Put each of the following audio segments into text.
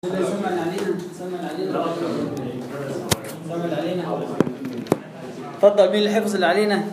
سمن علينا سمن علينا سمن علينا تفضل مين اللي حفظ اللي علينا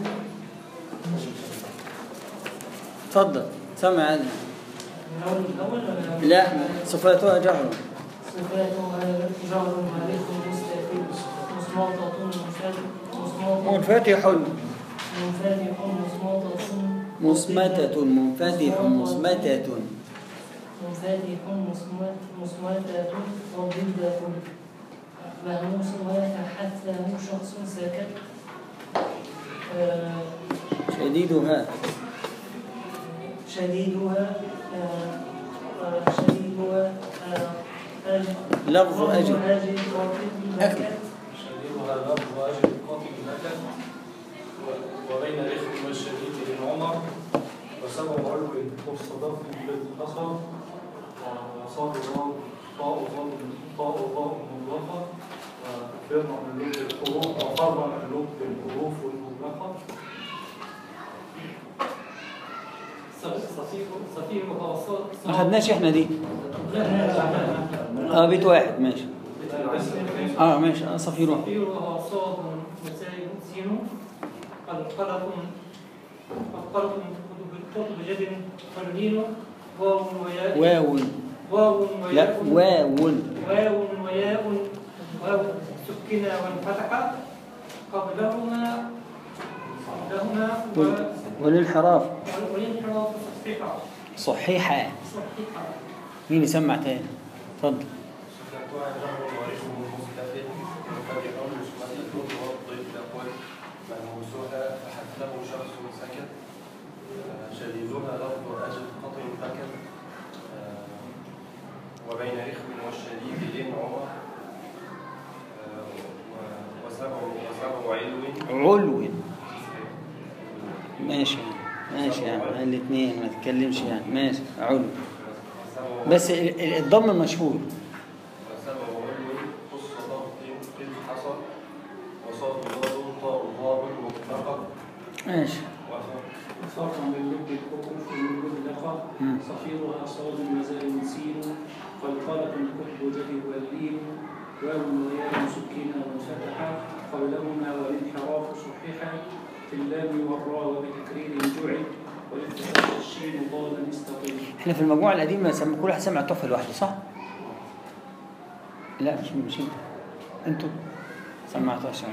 تفضل سمع علينا الأول الأول ولا لا صفاتها جهر صفاتها جهر مالك مستفيد مصمطة مصمطة منفتح منفتح مصمطة مصمتة منفتح مصمتة منفتح مصمت مصمتة وضدة مهموس ويتحثه شخص ساكت آه، شديدها شديدها آه، آه، شديدها آه، أج- لفظ أجل أجل أكل. شديدها لفظ واجب قاتل لك وبين الإخوة والشديد بن عمر وسبب علو والصدف بالقصر وصاد ضاد طاء ضاد طاء ضاء مطلقة وفرع مملوك الحروف وفرع مملوك بالحروف والمطلقة صفيرها ما خدناش احنا دي لا لا اه بيت واحد ماشي اه ماشي اه صفيرها صفيرها صاد وساين سين قلقلة قلقلة بالقطب جد قرنين واو وياء واو واو لا وياء واو واو وياء واو سكنا وانفتح قبلهما قبلهما و- والانحراف والانحراف صحيحة صحيحة صحيحة مين يسمع تاني اتفضل شدتها جهر واسم مستفد منفتح مصمتة وضد الأقوال ملموسها فحثه شخص سكت شديدها لفظ أجل قطع فكت وبين إخو والشديد لين عمر وسبع وسبع علو علو ماشي ماشي يعني الاثنين ما تتكلمش يعني ماشي علو بس ال- ال- الضم مشهور وسبع علو قص ضغط قد حصل وصاد ضاد طاء ضاد مطلقة ماشي فرقا بين لب الحروف والمطلقة مم. صفيرها صاد وزال سين قلقلة كتب جد واللين واو وياء سكينة منفتحة قبلهما والانحراف صحيحة في اللام والراء وبتكرير جعل والانفتاح الشين ضالا استقيم احنا في المجموعة القديمة سم... كل واحد سمع التحفة لوحده صح؟ لا مش مش انت انتوا سمعتوا عشان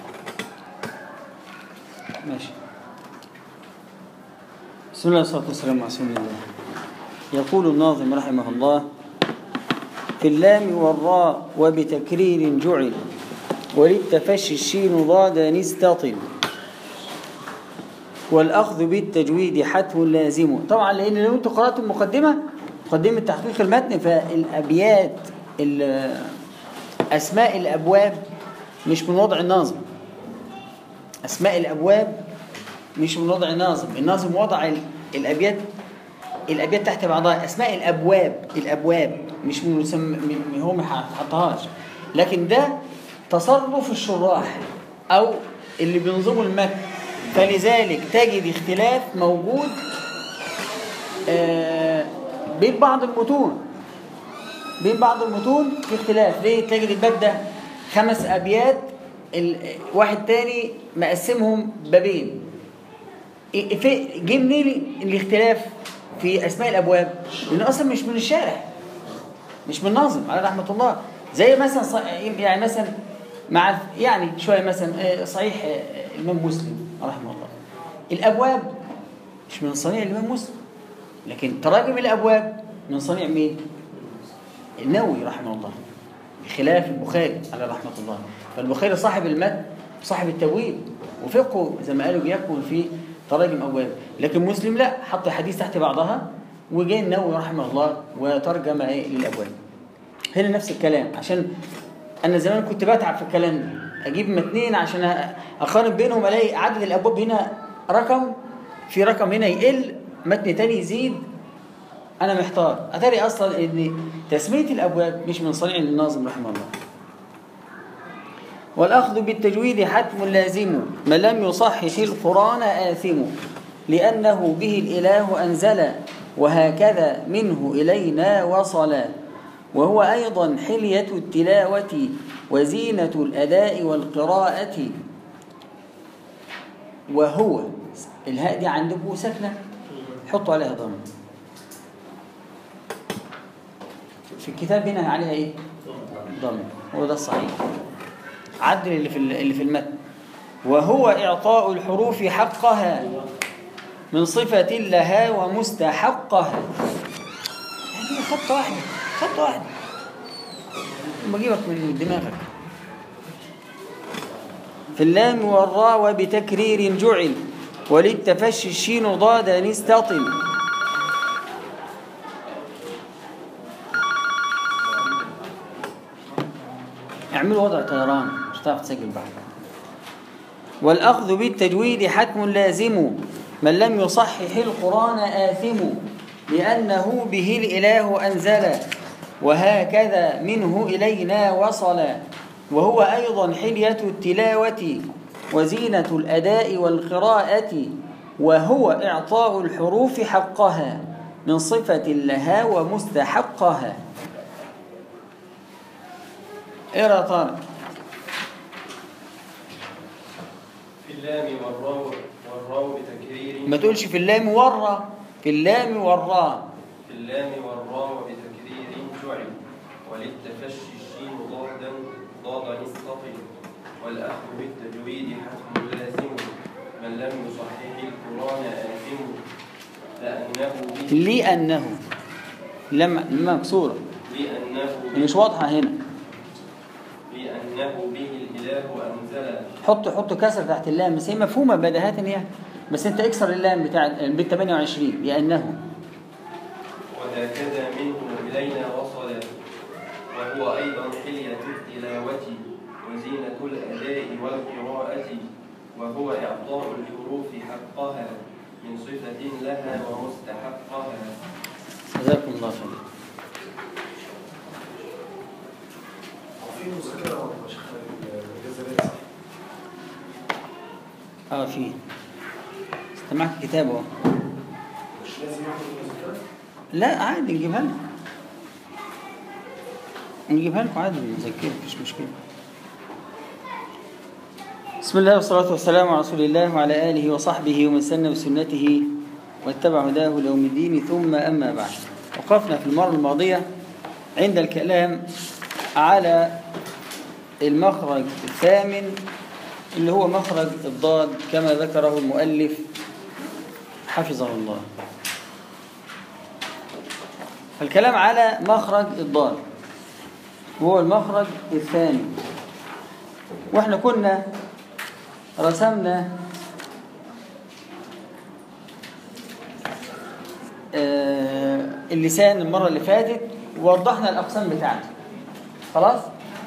ماشي بسم الله والصلاة والسلام على رسول الله يقول الناظم رحمه الله في اللام والراء وبتكرير جعل وللتفشي الشين ضاد نستطل والأخذ بالتجويد حتم لازم طبعا لأن لو أنتوا قرأتوا المقدمة مقدمة تحقيق المتن فالأبيات ال- أسماء الأبواب مش من وضع الناظم أسماء الأبواب مش من وضع الناظم الناظم وضع ال- الأبيات الأبيات تحت بعضها أسماء الأبواب الأبواب مش من مسم... من من هو ما حطهاش لكن ده تصرف الشراح أو اللي بينظموا المتن فلذلك تجد اختلاف موجود آه، بين بعض المتون بين بعض المتون في اختلاف ليه تجد الباب ده خمس أبيات ال- واحد تاني مقسمهم بابين إيه- في جه منين الاختلاف في اسماء الابواب لان اصلا مش من الشارع مش من الناظم على رحمه الله زي مثلا ص- يعني مثلا مع يعني شويه مثلا آه، صحيح آه، الامام مسلم رحمه الله الابواب مش من صنيع الامام مسلم لكن تراجم الابواب من صنيع مين النووي رحمه الله بخلاف البخاري على رحمه الله فالبخاري صاحب المتن صاحب التبويب وفقه زي ما قالوا بيكمن في تراجم ابواب لكن مسلم لا حط حديث تحت بعضها وجاء النووي رحمه الله وترجم ايه للابواب هنا نفس الكلام عشان انا زمان كنت بتعب في الكلام ده اجيب متنين عشان أ- اقارن بينهم الاقي عدد الابواب هنا رقم في رقم هنا يقل متن تاني يزيد انا محتار اتاري اصلا ان تسميه الابواب مش من صنيع الناظم رحمه الله والأخذ بالتجويد حتم لازم من لم يصحح القرآن آثم لأنه به الإله أنزل وهكذا منه إلينا وصل وهو أيضا حلية التلاوة وزينة الأداء والقراءة وهو الهاء دي عندكم ساكنة حطوا عليها ضم في الكتاب هنا عليها ايه ضم هو ده الصحيح عدل اللي في اللي في المتن وهو إعطاء الحروف حقها من صفة لها ومستحقها يعني خط واحدة خط واحدة بجيبك من دماغك في اللام والراء وبتكرير جعل وللتفشي الشين ضادا استطل اعملوا وضع طيران مش هتعرف تسجل بعد والأخذ بالتجويد حتم لازم من لم يصحح القرآن آثم لأنه به الإله أنزل وهكذا منه إلينا وصل وهو أيضا حلية التلاوة وزينة الأداء والقراءة وهو إعطاء الحروف حقها من صفة لها ومستحقها اقرأ طارق في اللام والراء والراء بتكرير ما تقولش في اللام والراء في اللام والراء في اللام والراء بتكرير جعل وللتفشي الشين ضادا ضادا استطل والأخذ بالتجويد حتم لازم من لم يصحح القرآن آثم لأنه به لأنه لما لما مكسورة لأنه مش واضحة هنا لأنه به الإله أنزل حط حط كسر تحت اللام بس هي مفهومة بداهة يعني بس انت اكسر اللام بتاع بال 28 لأنه وهكذا منه إلينا وصل وهو أيضا حلية التلاوة وزينة الأداء والقراءة وهو إعطاء الحروف حقها من صفة لها ومستحقها جزاكم الله خير وفي مذكرة ولا شيخ الجزائرية اه في استمعت كتاب اهو مش لازم ياخد المذكرة لا عادي نجيبها لكم نجيبها لكم عادي نذكر مفيش مشكلة بسم الله والصلاة والسلام على رسول الله وعلى آله وصحبه ومن سن بسنته واتبع هداه ليوم الدين ثم أما بعد وقفنا في المرة الماضية عند الكلام على المخرج الثامن اللي هو مخرج الضاد كما ذكره المؤلف حفظه الله الكلام على مخرج الضاد وهو المخرج الثاني واحنا كنا رسمنا آه، اللسان المرة اللي فاتت ووضحنا الأقسام بتاعته خلاص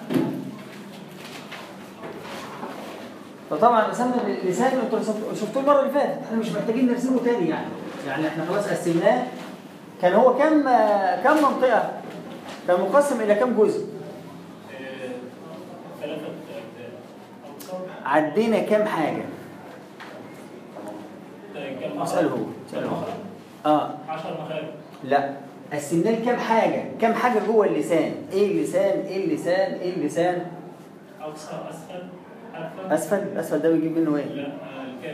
فطبعا رسمنا اللسان انتوا رسمتوا- شفتوه المرة اللي فاتت احنا مش محتاجين نرسمه تاني يعني يعني احنا خلاص قسمناه كان هو كم كم منطقة؟ كان مقسم إلى كم جزء؟ ثلاثة أجزاء أقسام عدينا كم حاجة؟ كم اسأله هو اسأله هو. اه 10 مخارج لا قسمناه لكم حاجة كم حاجة جوه اللسان ايه اللسان ايه اللسان ايه اللسان أقصى أسفل أسفل اسفل اسفل ده بيجيب منه ايه لا آه، الكاف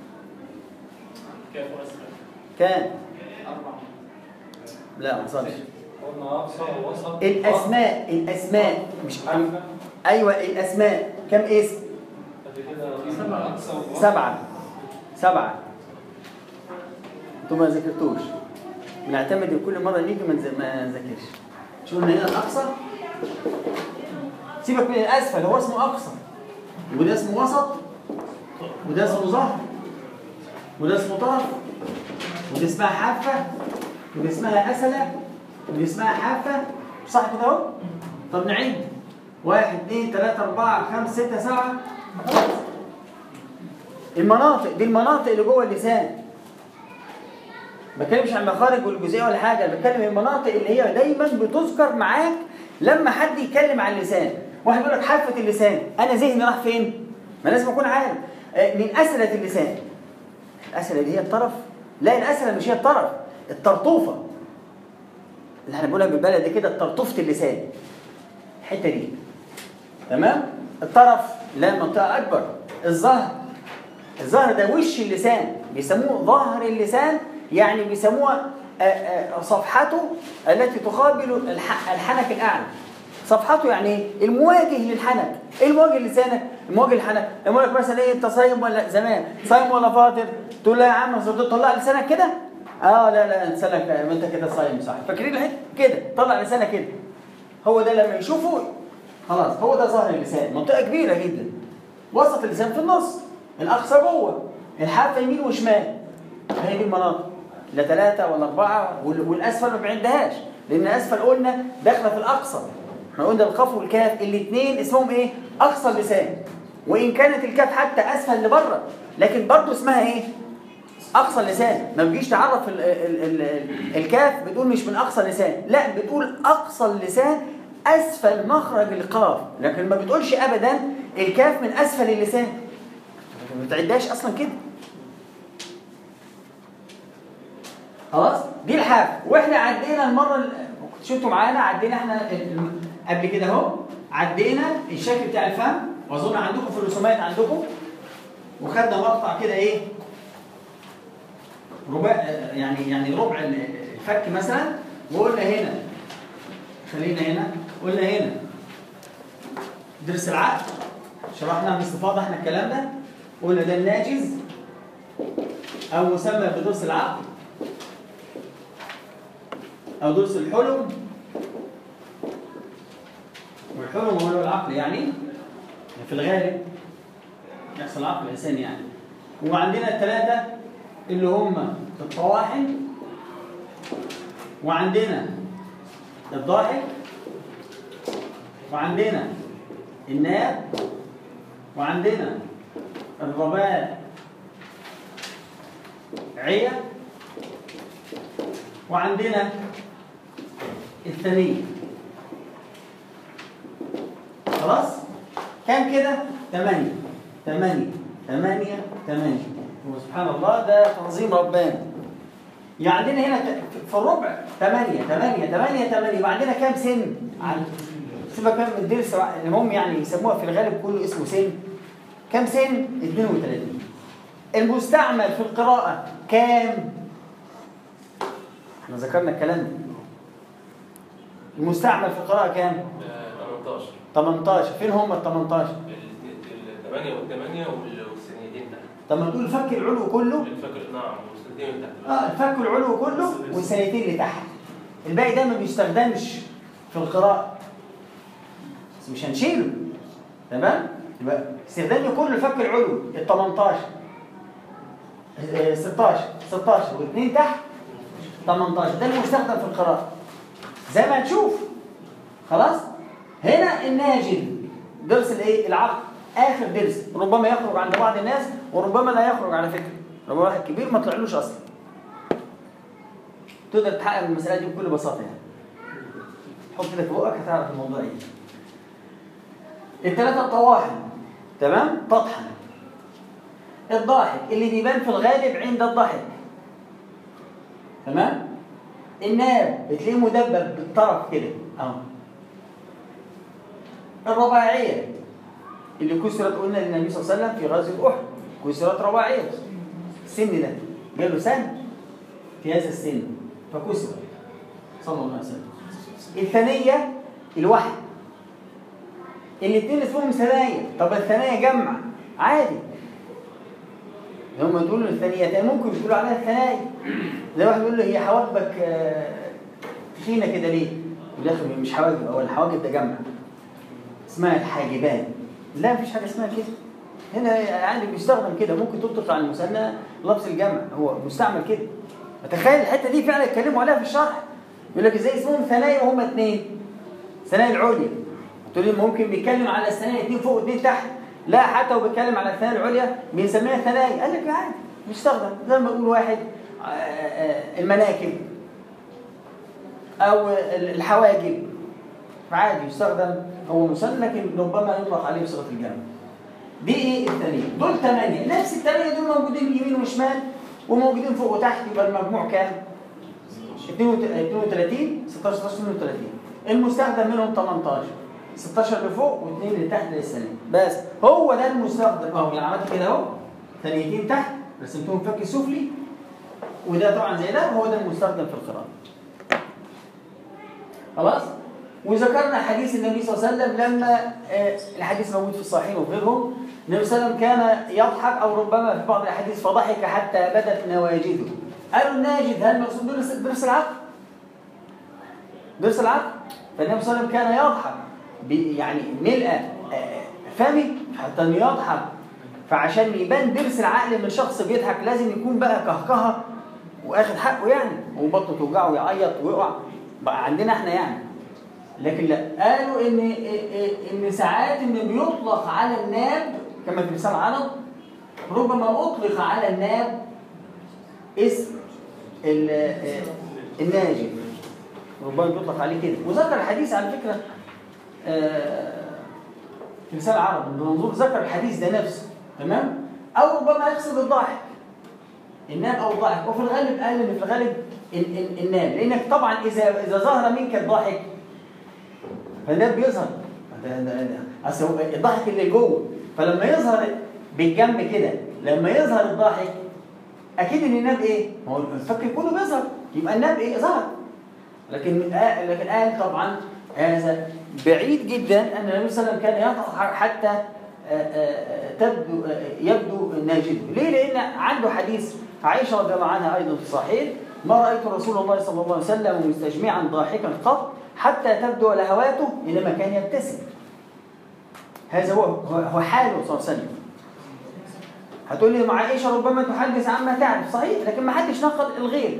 كاف وأسفل كان أربعة لا ما حصلش قلنا أقصى ووسط الاسماء الاسماء مش ايوه الاسماء كم اسم سبعة أقصى ووسط سبعة سبعة انتوا ما ذاكرتوش بنعتمد إن كل مرة نيجي ما نز- ما نذاكرش شو قلنا هنا الأقصى سيبك من الأسفل هو اسمه أقصى وده اسمه وسط وده اسمه ظهر وده اسمه طرف ودي اسمها حافة ودي اسمها أسلة ودي اسمها حافة صح كده اهو؟ طب نعيد واحد اثنين ثلاثة أربعة خمسة ستة سبعة خلاص المناطق دي المناطق اللي جوه اللسان ما بتكلمش عن المخارج والجزئيه ولا حاجه انا بتكلم المناطق اللي هي دايما بتذكر معاك لما حد يتكلم عن اللسان واحد يقول لك حافه اللسان انا ذهني راح فين ما لازم اكون عارف آه، من اسله اللسان الاسله دي هي الطرف لا الاسله مش هي الطرف الطرطوفه اللي احنا بنقولها بالبلدي كده طرطفه اللسان الحته دي تمام الطرف لا منطقه اكبر الظهر الظهر ده وش اللسان بيسموه ظهر اللسان يعني بيسموها آه، آه، صفحته التي تقابل الح- الحنك الاعلى صفحته يعني ايه؟ المواجه للحنك ايه المواجه للسانك المواجه للحنك يقول لك مثلا ايه انت صايم ولا زمان صايم ولا فاطر تقول له يا عم أصل تطلع لسانك كده اه لا لا لسانك ما انت كده صايم صح فاكرين الحته كده طلع لسانك كده هو ده لما يشوفه خلاص هو ده ظهر اللسان منطقه كبيره جدا وسط اللسان في النص الاقصى جوه الحافه يمين وشمال هي دي المناطق لا ثلاثه ولا اربعه وال- والاسفل ما بعدهاش لان اسفل قلنا داخله في الاقصى احنا قلنا القاف والكاف الاثنين اسمهم ايه؟ اقصى اللسان وان كانت الكاف حتى اسفل لبره لكن برضه اسمها ايه؟ اقصى اللسان ما بتجيش تعرف ال ال ال ال الكاف بتقول مش من اقصى اللسان لا بتقول اقصى اللسان اسفل مخرج القاف لكن ما بتقولش ابدا الكاف من اسفل اللسان ما بتعدهاش اصلا كده خلاص دي الحاف واحنا عدينا المره ال- كنت شفتوا معانا عدينا احنا ال- ال- قبل كده اهو عدينا الشكل بتاع الفم واظن عندكم في الرسومات عندكم وخدنا مقطع كده ايه ربع يعني يعني ربع الفك مثلا وقلنا هنا خلينا هنا قلنا هنا ضرس العقل شرحنا باستفاضه احنا الكلام ده قلنا ده الناجز او مسمى بضرس العقل او ضرس الحلم والحلم هو العقل يعني في الغالب يحصل عقل الانسان يعني وعندنا الثلاثه اللي هم الطواحن وعندنا الضاحك وعندنا الناب وعندنا الرباع عية وعندنا الثانية خلاص كام كده ثمانية ثمانية ثمانية ثمانية وسبحان الله ده تنظيم رباني يعني عندنا هنا ت- في الربع ثمانية ثمانية ثمانية ثمانية وعندنا كام سن؟ عن- سيبك كام من الدرس المهم يعني يسموها في الغالب كله اسمه سن كام سن؟ 32 المستعمل في القراءة كام؟ احنا ذكرنا الكلام ده المستعمل في القراءة كام؟ 18 18 فين هم ال 18 الثمانية والثمانية والسنتين تحت طب ما تقول الفك العلوي كله الفكر نعم والسنتين من تحت اه الفك العلوي كله والسنتين اللي تحت الباقي ده ما بيستخدمش في القراءة بس مش هنشيله تمام يبقى استخدامي كله الفك العلوي ال 18 آه، 16 16 واثنين تحت 18 ده المستخدم في القراءة زي ما هتشوف خلاص هنا الناجل درس الايه العقل اخر درس ربما يخرج عند بعض الناس وربما لا يخرج على فكره ربما واحد كبير ما طلعلوش اصلا تقدر تحقق المساله دي بكل بساطه يعني حط كده في بقك هتعرف الموضوع ايه الثلاثه الطواحن تمام تطحن الضاحك اللي بيبان في الغالب عند الضحك تمام الناب بتلاقيه مدبب بالطرف كده اهو الرباعيه اللي كسرت قلنا للنبي صلى الله عليه وسلم في غزوه احد كسرت رباعيه السن ده جاله سن في هذا السن فكسر صلى الله عليه وسلم الثانيه الوحي الاثنين اسمهم ثنايا طب الثنايا جمع عادي هم تقولوا الثانيتين ممكن تقولوا عليها الثنايا زي واحد يقول له هي حواجبك آه، تخينه كده ليه؟ يقول يا اخي مش حواجب هو الحواجب ده جمع اسمها الحاجبان لا مفيش حاجه اسمها كده هنا يعني بيستخدم كده ممكن تطلق على المثنى لفظ الجمع هو مستعمل كده تخيل الحته دي فعلا اتكلموا عليها في الشرح يقول لك ازاي اسمهم ثنايا وهم اثنين ثنايا العليا تقول لي ممكن بيتكلم على الثنايا اثنين فوق واثنين تحت لا حتى وبيتكلم على الثنايا العليا بنسميها ثنايا قال لك عادي بيستخدم زي ما يقول واحد آه، آه، المناكب او الحواجب عادي يستخدم هو مثنى لكن ربما يطلق عليه بصيغه الجمع دي ايه الثانيه دول ثمانيه نفس الثمانيه دول موجودين يمين وشمال وموجودين فوق وتحت يبقى المجموع كام 32 16 16 32 المستخدم منهم 18 16 لفوق واثنين لتحت للسنين بس هو ده المستخدم اهو يعني عملت كده اهو ثانيتين تحت رسمتهم فك سفلي وده طبعا زي ده هو ده المستخدم في القراءه خلاص وذكرنا حديث النبي صلى الله عليه وسلم لما آه، الحديث موجود في الصحيحين وغيرهم النبي صلى الله عليه وسلم كان يضحك او ربما في بعض الاحاديث فضحك حتى بدت نواجذه قالوا الناجد هل مقصود درس درس العقل؟ درس العقل فالنبي صلى الله عليه وسلم كان يضحك ب- يعني ملء آه، فمه حتى انه يضحك فعشان يبان درس العقل من شخص بيضحك لازم يكون بقى كهكهه واخد حقه يعني وبطنه توجعه ويعيط ويقع بقى عندنا احنا يعني لكن لا قالوا ان ان ساعات ان بيطلق على الناب كما في لسان العرب ربما اطلق على الناب اسم ال- الناجم ربما بيطلق عليه كده وذكر الحديث على فكره آه، في لسان العرب ابن منظور ذكر الحديث ده نفسه تمام او ربما يقصد الضاحك الناب او الضاحك وفي الغالب قال ان في الغالب ال- ال- الناب لانك طبعا اذا اذا ظهر منك الضاحك فالناب بيظهر ده- ده- ده. اصل هو الضحك اللي جوه فلما يظهر بالجنب كده لما يظهر الضاحك اكيد ان الناب ايه؟ ما هو الفك كله بيظهر يبقى الناب ايه؟ ظهر لكن آه لكن قال طبعا هذا بعيد جدا ان النبي صلى الله عليه وسلم كان يضحك حتى آه، آه، تبدو آه، يبدو ناجده، ليه؟ لان عنده حديث عائشه رضي الله عنها ايضا في الصحيح ما رايت رسول الله صلى الله عليه وسلم مستجمعا ضاحكا قط حتى تبدو لهواته انما كان يبتسم. هذا هو هو هو حاله صلى الله عليه وسلم. هتقول لي مع عائشه ربما تحدث عما تعرف صحيح لكن ما حدش نقل الغير.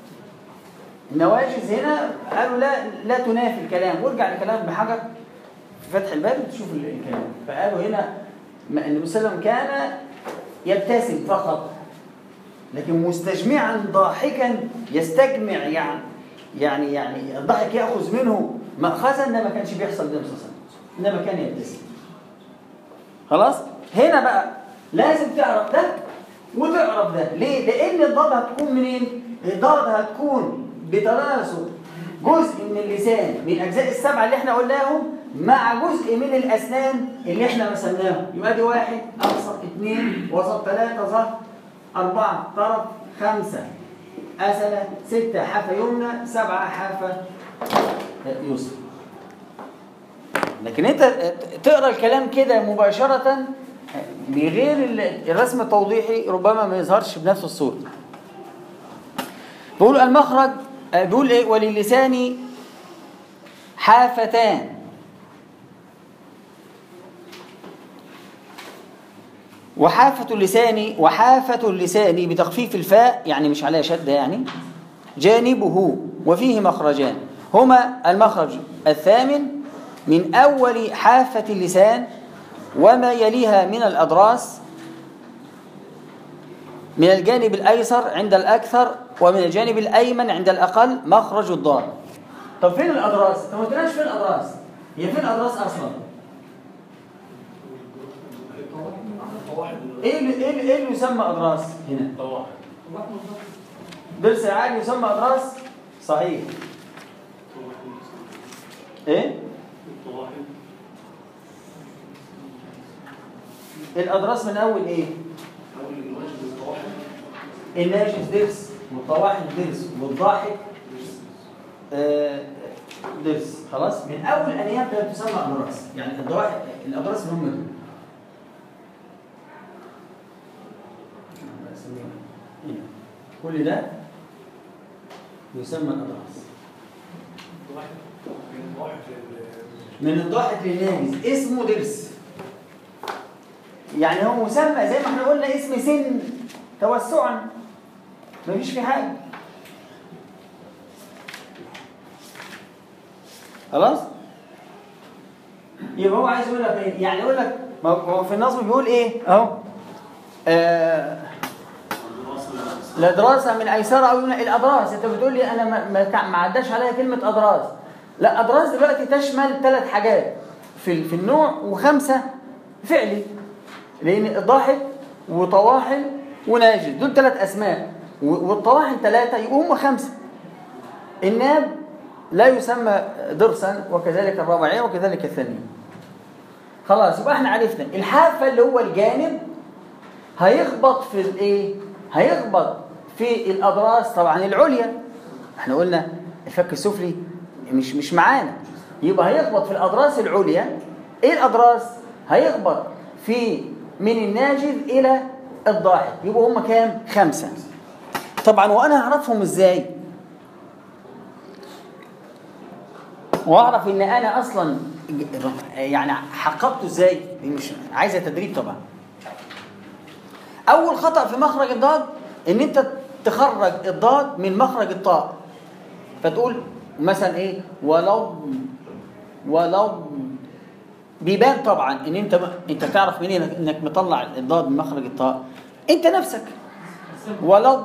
النواجز هنا قالوا لا لا تنافي الكلام وارجع لكلام بحجر في فتح الباب تشوف ال- الكلام فقالوا هنا ما- النبي صلى الله عليه وسلم كان يبتسم فقط لكن مستجمعا ضاحكا يستجمع يعني يعني يعني الضحك ياخذ منه ماخذا ده ما كانش بيحصل للنبي صلى الله عليه وسلم انما كان يبتسم خلاص هنا بقى لازم تعرف ده وتعرف ده ليه لان الضاد هتكون منين الضاد هتكون بتناسب جزء من اللسان من الاجزاء السبعه اللي احنا قلناهم مع جزء من الاسنان اللي احنا رسمناهم يبقى دي واحد اقصى اثنين وسط ثلاثه ظهر اربعه طرف خمسه اسنه سته حافه يمنى سبعه حافه يسرى لكن انت تقرا الكلام كده مباشره بغير ال- الرسم التوضيحي ربما ما يظهرش بنفس الصوره بيقول المخرج آه، بيقول ايه وللسان حافتان وحافة اللسان وحافة اللسان بتخفيف الفاء يعني مش عليها شدة يعني جانبه وفيه مخرجان هما المخرج الثامن من أول حافة اللسان وما يليها من الأضراس من الجانب الأيسر عند الأكثر ومن الجانب الأيمن عند الأقل مخرج الضاد طب فين الأضراس؟ طب ما قلتلناش فين الأضراس؟ هي فين الأضراس أصلا؟ إيه اللي إيه اللي, إيه اللي يسمى أضراس هنا؟ ضرس العالي يسمى أضراس؟ صحيح إيه؟ الأضراس من أول إيه؟ الناجس درس والطواحن درس والضاحك آه، درس خلاص من اول ان يبدا تسمى اضراس يعني الضواحك الاضراس اللي هم دول هنا. كل ده يسمى الاضراس من الضاحك للناجس اسمه درس يعني هو مسمى زي ما احنا قلنا اسم سن توسعا مفيش فيه حاجه خلاص يبقى هو عايز يقول لك ايه يعني يقول لك ما هو- هو في النظم بيقول ايه اهو آه لا دراسة من أيسر أو يمنى الأضراس أنت بتقول لي أنا ما, ما, تع- ما عداش عليا كلمة أضراس لا أضراس دلوقتي تشمل ثلاث حاجات في ال- في النوع وخمسة فعلي لأن ضاحك وطواحن وناجز دول ثلاث أسماء و- والطواحن ثلاثة يبقوا هم خمسة الناب لا يسمى ضرسا وكذلك الرابعية وكذلك الثانية خلاص يبقى احنا عرفنا الحافة اللي هو الجانب هيخبط في الايه هيخبط في الاضراس طبعا العليا احنا قلنا الفك السفلي مش مش معانا يبقى هيخبط في الاضراس العليا ايه الاضراس هيخبط في من الناجذ الى الضاحك يبقوا هم كام خمسة طبعا وانا اعرفهم ازاي واعرف ان انا اصلا يعني حققته ازاي دي مش عايزه تدريب طبعا اول خطا في مخرج الضاد ان انت تخرج الضاد من مخرج الطاء فتقول مثلا ايه ولو ولو بيبان طبعا ان انت انت تعرف منين انك مطلع الضاد من مخرج الطاء انت نفسك ولو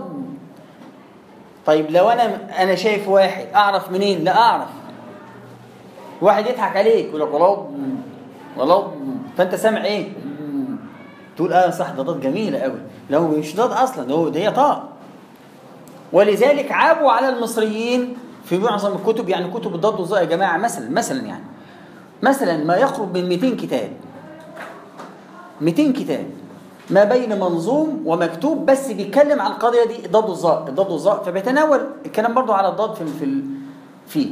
طيب لو انا انا شايف واحد اعرف منين لا اعرف واحد يضحك عليك يقول لك ولو ولو فانت سامع ايه تقول اه صح ده ضاد جميله قوي لو مش ضاد اصلا ده هو ده هي طاء ولذلك عابوا على المصريين في معظم الكتب يعني كتب الضاد والظاء يا جماعه مثلا مثلا يعني مثلا ما يقرب من 200 كتاب 200 كتاب ما بين منظوم ومكتوب بس بيتكلم عن القضيه دي الضاد والظاء الضاد والظاء فبيتناول الكلام برضو على الضاد في في فيه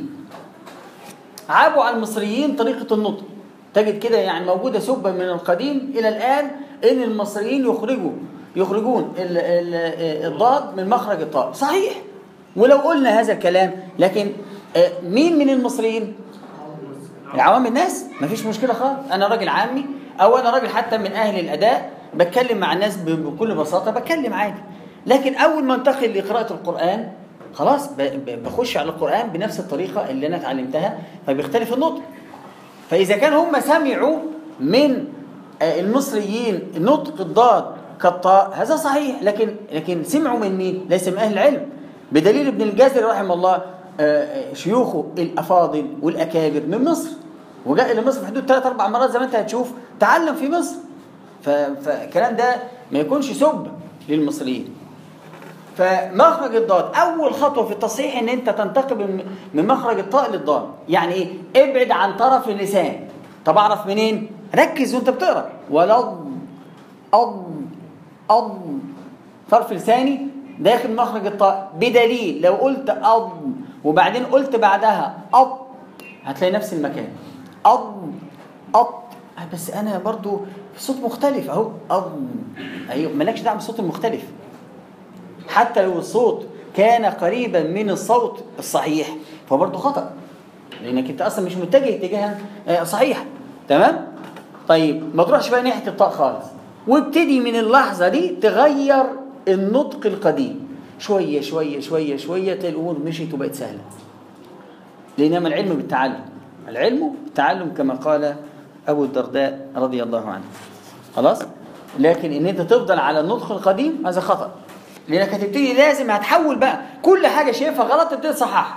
عابوا على المصريين طريقه النطق تجد كده يعني موجوده سبا من القديم الى الان ان المصريين يخرجوا يخرجون ال ال الضاد من مخرج الطاء صحيح ولو قلنا هذا الكلام لكن مين من المصريين عوام الناس مفيش مشكله خالص انا راجل عامي او انا راجل حتى من اهل الاداء بتكلم مع الناس بكل بساطه بتكلم عادي لكن اول ما انتقل لقراءه القران خلاص بخش على القران بنفس الطريقه اللي انا اتعلمتها فبيختلف النطق فاذا كان هم سمعوا من المصريين نطق الضاد كالطاء هذا صحيح لكن لكن سمعوا من مين؟ ليس من اهل العلم بدليل ابن الجازري رحمه الله شيوخه الافاضل والاكابر من مصر وجاء الى مصر في حدود ثلاث اربع مرات زي ما انت هتشوف تعلم في مصر فالكلام ده ما يكونش سب للمصريين فمخرج الضاد اول خطوه في التصحيح ان انت تنتقل من مخرج الطاء للضاد يعني ايه ابعد عن طرف اللسان طب اعرف منين ركز وانت بتقرا ولض أض أض طرف لساني داخل مخرج الطاء بدليل لو قلت أض وبعدين قلت بعدها أط هتلاقي نفس المكان أض أط بس أنا برضو صوت مختلف أهو أض أيوه مالكش دعوة بالصوت المختلف حتى لو الصوت كان قريبا من الصوت الصحيح فبرضه خطأ لأنك أنت أصلا مش متجه اتجاها صحيح تمام؟ طيب ما تروحش بقى ناحية الطاء خالص وابتدي من اللحظة دي تغير النطق القديم شوية شوية شوية شوية تلاقي الأمور مشيت وبقت سهلة لأنما العلم بالتعلم العلم بالتعلم كما قال أبو الدرداء رضي الله عنه خلاص لكن ان انت تفضل على النطق القديم هذا خطأ لانك هتبتدي لازم هتحول بقى كل حاجة شايفها غلط تبتدي تصححها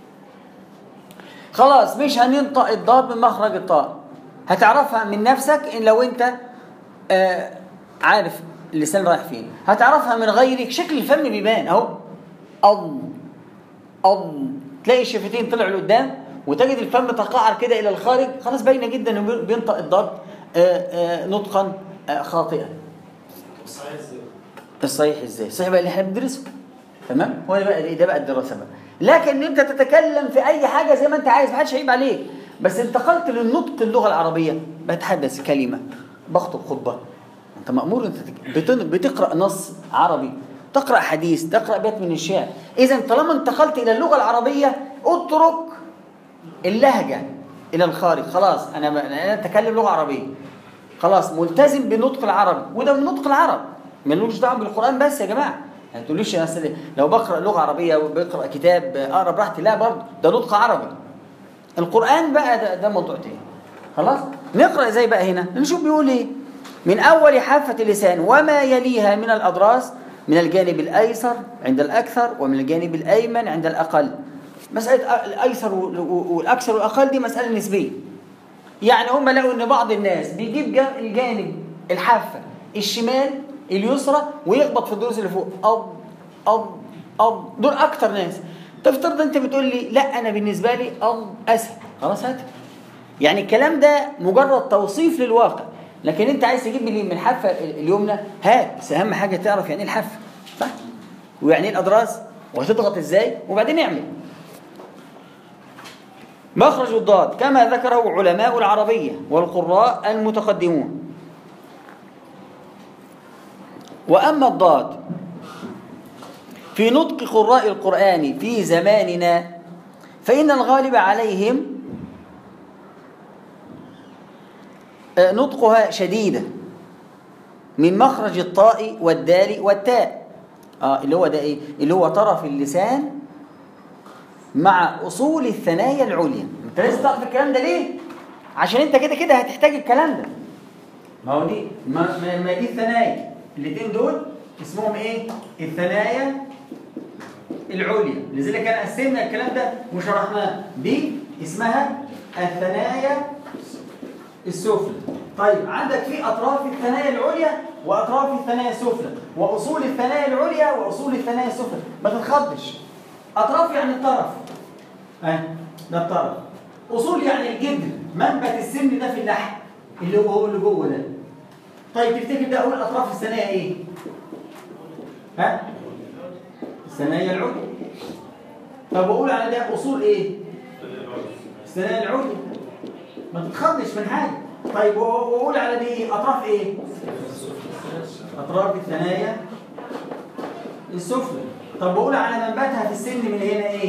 خلاص مش هننطق الضاد من مخرج الطاء هتعرفها من نفسك ان لو انت آه عارف اللسان رايح فين هتعرفها من غيرك شكل الفم بيبان اهو أض أض تلاقي الشفتين طلعوا لقدام وتجد الفم تقعر كده الى الخارج خلاص باينه جدا انه بينطق الضاد آه آه نطقا خاطئا الصحيح ازاي؟ الصحيح ازاي؟ الصحيح بقى اللي احنا بندرسه تمام؟ هو ده بقى ده بقى الدراسه بقى لكن انت تتكلم في اي حاجه زي ما انت عايز محدش هيعيب عليك بس انتقلت للنطق اللغه العربيه بتحدث كلمه بخطب خطبه انت مامور انت بتن- بتقرا نص عربي تقرا حديث تقرا بيت من الشعر اذا طالما انتقلت الى اللغه العربيه اترك اللهجه الى الخارج خلاص انا انا اتكلم لغه عربيه خلاص ملتزم بنطق العرب وده من نطق العرب ملوش دعوه بالقران بس يا جماعه ما تقوليش يا أصل لو بقرا لغه عربيه وبقرا كتاب اقرا براحتي لا برضه ده نطق عربي القران بقى ده, ده موضوع تاني خلاص نقرا ازاي بقى هنا نشوف بيقول ايه من اول حافه اللسان وما يليها من الاضراس من الجانب الايسر عند الاكثر ومن الجانب الايمن عند الاقل مساله الايسر والاكثر والاقل دي مساله نسبيه يعني هم لقوا ان بعض الناس بيجيب جا- الجانب الحافه الشمال اليسرى ويخبط في الدروس اللي فوق أض أض أض دول اكتر ناس تفترض انت بتقول لي لا انا بالنسبه لي اه اسهل خلاص هات يعني الكلام ده مجرد توصيف للواقع لكن انت عايز تجيب لي من الحافه اليمنى هات بس اهم حاجه تعرف يعني ايه الحافه صح ويعني ايه الاضراس وهتضغط ازاي وبعدين اعمل مخرج الضاد كما ذكره علماء العربيه والقراء المتقدمون واما الضاد في نطق قراء القرآن في زماننا فإن الغالب عليهم آه، نطقها شديدة من مخرج الطاء والدال والتاء اه اللي هو ده ايه اللي هو طرف اللسان مع اصول الثنايا العليا انت لازم تعرف الكلام ده ليه عشان انت كده كده هتحتاج الكلام ده ما هو دي ما, ما ما دي الثنايا الاثنين دول اسمهم ايه الثنايا العليا لذلك انا قسمنا الكلام ده وشرحناه دي اسمها الثنايا السفلى طيب عندك في اطراف الثنايا العليا واطراف الثنايا السفلى واصول الثنايا العليا واصول الثنايا السفلى ما تتخضش اطراف يعني الطرف اه ده الطرف اصول يعني الجدر منبت السن ده في اللحم اللي هو هو اللي جوه ده طيب تفتكر ده اول اطراف الثنايا ايه ها الثنايا العليا طب اقول على ده اصول ايه الثنايا العليا ما تتخضش من حاجه طيب واقول على دي اطراف ايه اطراف الثنايا السفلى طب بقول على منبتها في السن من هنا ايه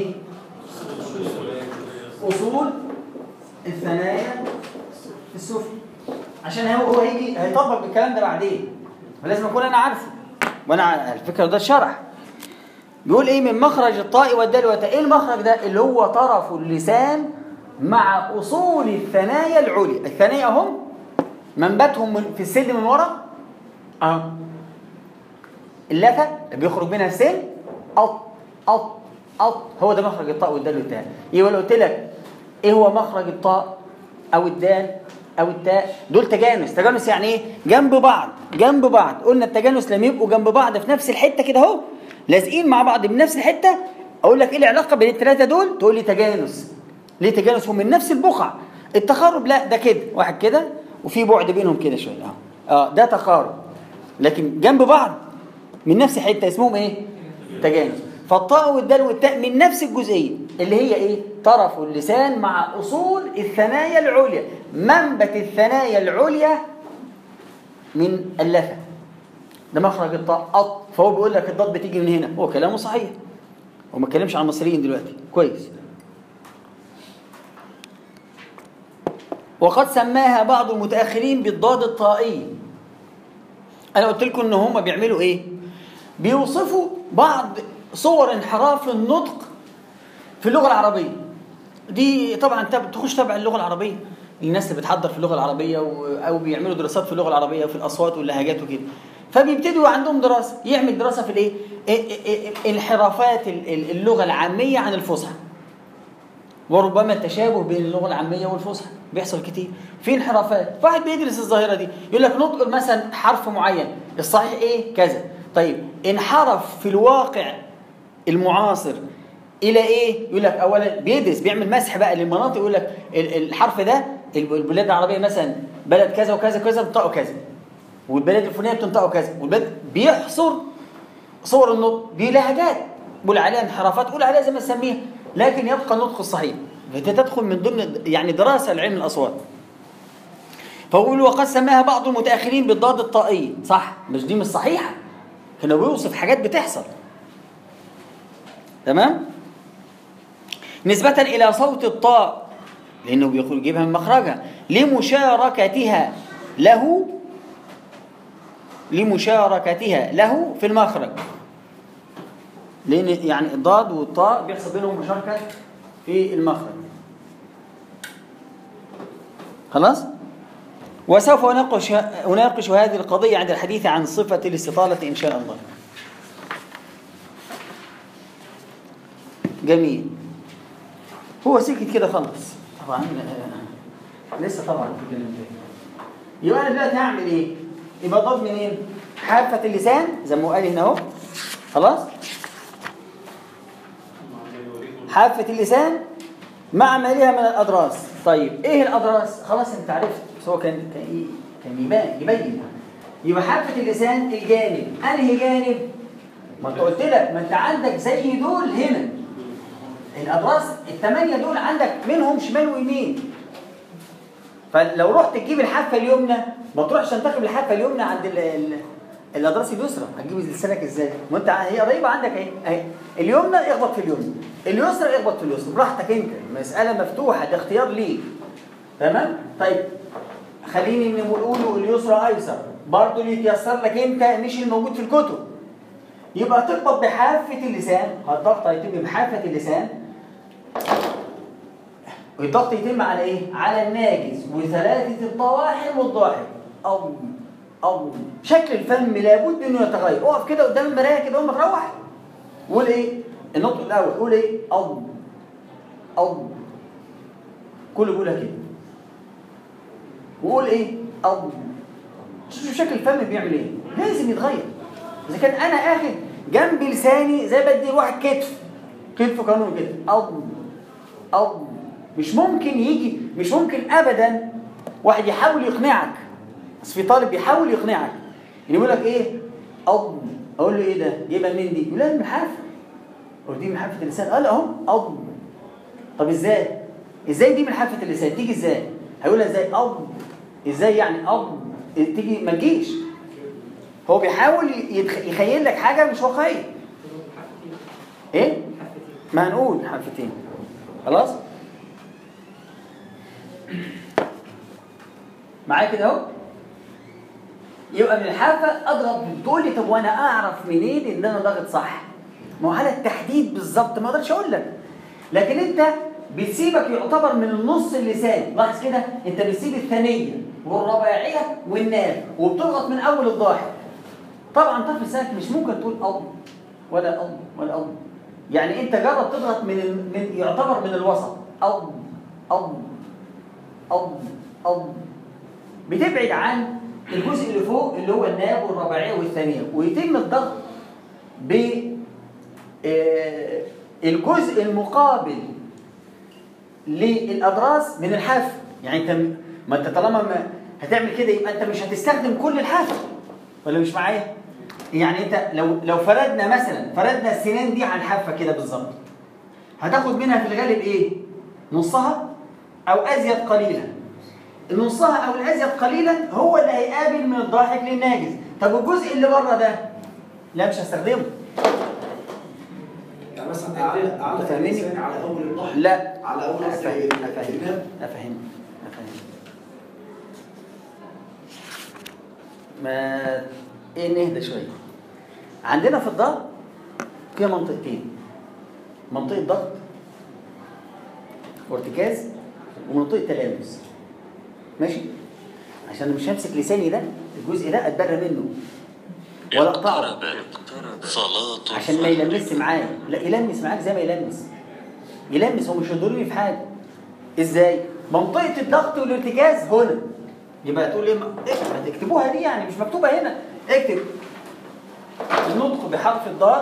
اصول الثنايا السفلى عشان هو هو هيجي هيطبق الكلام ده بعدين فلازم اكون انا عارفه وانا ع- الفكره ده الشرح بيقول ايه من مخرج الطاء والدال والتاء ايه المخرج ده اللي هو طرف اللسان مع اصول الثنايا العليا الثنايا هم منبتهم من- في السن من ورا اه اللثه بيخرج منها السن أط أط أط هو ده مخرج الطاء والدال والتاء يبقى لو قلت لك ايه هو مخرج الطاء او الدال او التاء دول تجانس تجانس يعني ايه جنب بعض جنب بعض قلنا التجانس لما يبقوا جنب بعض في نفس الحته كده اهو لازقين مع بعض بنفس الحته اقول لك ايه العلاقه بين الثلاثه دول تقول لي تجانس ليه تجانس هم من نفس البقع التقارب لا ده كده واحد كده وفي بعد بينهم كده شويه اه اه ده تقارب لكن جنب بعض من نفس الحته اسمهم ايه تجانس فالطاء والدال والتاء من نفس الجزئيه اللي هي ايه طرف اللسان مع اصول الثنايا العليا منبت الثنايا العليا من اللثه ده مخرج الطاء أط فهو بيقول لك الضاد بتيجي من هنا هو كلامه صحيح هو ما اتكلمش عن المصريين دلوقتي كويس وقد سماها بعض المتاخرين بالضاد الطائي انا قلت لكم ان هم بيعملوا ايه بيوصفوا بعض صور انحراف النطق في اللغه العربيه دي طبعا تب- تخش تبع اللغه العربيه الناس اللي بتحضر في اللغه العربيه و- او بيعملوا دراسات في اللغه العربيه وفي الاصوات واللهجات وكده فبيبتدوا عندهم دراسه يعمل دراسه في الايه إيه- إيه- إيه- انحرافات ال- ال- اللغه العاميه عن الفصحى وربما التشابه بين اللغه العاميه والفصحى بيحصل كتير في انحرافات فواحد بيدرس الظاهره دي يقول لك نطق مثلا حرف معين الصحيح ايه كذا طيب انحرف في الواقع المعاصر الى ايه يقول لك اولا بيدرس بيعمل مسح بقى للمناطق يقول لك ال- الحرف ده البلاد العربيه مثلا بلد كذا وكذا وكذا بتنطقوا كذا والبلد الفلانيه بتنطقوا كذا والبلد بيحصر صور النطق دي لهجات قول عليها انحرافات قول عليها زي ما تسميها لكن يبقى النطق الصحيح فانت تدخل من ضمن يعني دراسه لعلم الاصوات فأقول وقد سماها بعض المتأخرين بالضاد الطائي صح مش دي مش صحيحة كانوا بيوصف حاجات بتحصل تمام نسبة إلى صوت الطاء لأنه بيقول يجيبها من مخرجها لمشاركتها له لمشاركتها له في المخرج لأن يعني الضاد والطاء بيحصل بينهم مشاركة في المخرج خلاص؟ وسوف أناقش أناقش هذه القضية عند الحديث عن صفة الاستطالة إن شاء الله. جميل. هو سكت كده خلص. طبعا آه، لسه طبعا في كلام تاني. يبقى أنا دلوقتي هعمل إيه؟ يبقى ضاد منين؟ حافة اللسان زي ما هو قال هنا أهو. خلاص؟ يوريك حافة اللسان مع ما لها من الأضراس طيب إيه الأضراس؟ خلاص أنت عرفت بس هو كان كان إيه؟ كان يبان يبين يبقى حافة اللسان الجانب أنهي جانب؟ ما أنت قلت لك ما أنت عندك زي دول هنا الأضراس الثمانية دول عندك منهم شمال ويمين فلو رحت تجيب الحافة اليمنى ما تروحش تنتخب الحافة اليمنى عند ال ال الأضراس اليسرى هتجيب لسانك ازاي؟ ما انت هي قريبة عندك اهي اهي اليمنى اخبط في اليمنى اليسرى اخبط في اليسرى براحتك انت المسألة مفتوحة ده اختيار ليك تمام؟ طيب خليني نقوله اليسرى ايسر برضه اللي يتيسر لك انت مش الموجود في الكتب يبقى تخبط بحافة اللسان الضغط هيتم بحافة اللسان والضغط يتم على ايه؟ على الناجز وثلاثة الطواحن والضاحك أو أو شكل الفم لابد انه يتغير اقف كده قدام المرايه كده وما تروح قول ايه؟ النطق الاول قول ايه؟ أو أو كله بيقولها كده وقول ايه؟ أو شوف شكل الفم بيعمل ايه؟ لازم يتغير اذا كان انا اخد جنب لساني زي بدي الواحد كتف كتفه قانون كده أو أو مش ممكن يجي مش ممكن ابدا واحد يحاول يقنعك بس في طالب بيحاول يقنعك يعني يقول لك ايه أض اقول له ايه ده جايبها منين دي يقول لي من حافه اقول دي من حافه اللسان قال اهو أض طب ازاي ازاي دي من حافه اللسان تيجي ازاي هيقولها ازاي أض ازاي يعني أض تيجي ما تجيش هو بيحاول يتخ... يخيل لك حاجه مش واقعيه ايه ما هنقول حافتين خلاص معايا كده اهو يبقى من الحافه اضغط تقول لي طب وانا اعرف منين ان انا ضاغط صح ما هو على التحديد بالظبط ما اقدرش اقول لك لكن انت بتسيبك يعتبر من النص اللسان لاحظ كده انت بتسيب الثانيه والرباعيه والناب وبتضغط من اول الضاحك طبعا طرف لسانك مش ممكن تقول أض ولا أض ولا أض يعني انت جرب تضغط من ال... من يعتبر من الوسط أض أض أض أض بتبعد عن الجزء اللي فوق اللي هو الناب والرباعيه والثانيه ويتم الضغط ب آه، الجزء المقابل للاضراس من الحافه يعني انت ما انت طالما ما هتعمل كده يبقى انت مش هتستخدم كل الحافه ولا مش معايا يعني انت لو لو فردنا مثلا فردنا السنان دي على الحافه كده بالظبط هتاخد منها في الغالب ايه نصها او ازيد قليلا نصها او الازيد قليلا هو اللي هيقابل من الضاحك للناجز طب الجزء اللي بره ده لا مش هستخدمه يعني مثلا اعلى اعلى فاهمني؟ اللسان على اول الضحك لا على اول افهم قصدي افهم الجناب افهم افهم ما ايه نهدى شويه عندنا في الضغط في منطقتين منطقه ضغط وارتكاز ومنطقه تلامس ماشي عشان مش همسك لساني ده الجزء ده اتبرى منه ولا اقطعه اقترب صلاة عشان ما يلمس معايا لا يلمس معاك زي ما يلمس يلمس هو مش يضرني في حاجه ازاي منطقه الضغط والارتكاز هنا يبقى تقول ايه ما إيه؟ ما تكتبوها دي يعني مش مكتوبه هنا اكتب النطق بحرف الضاد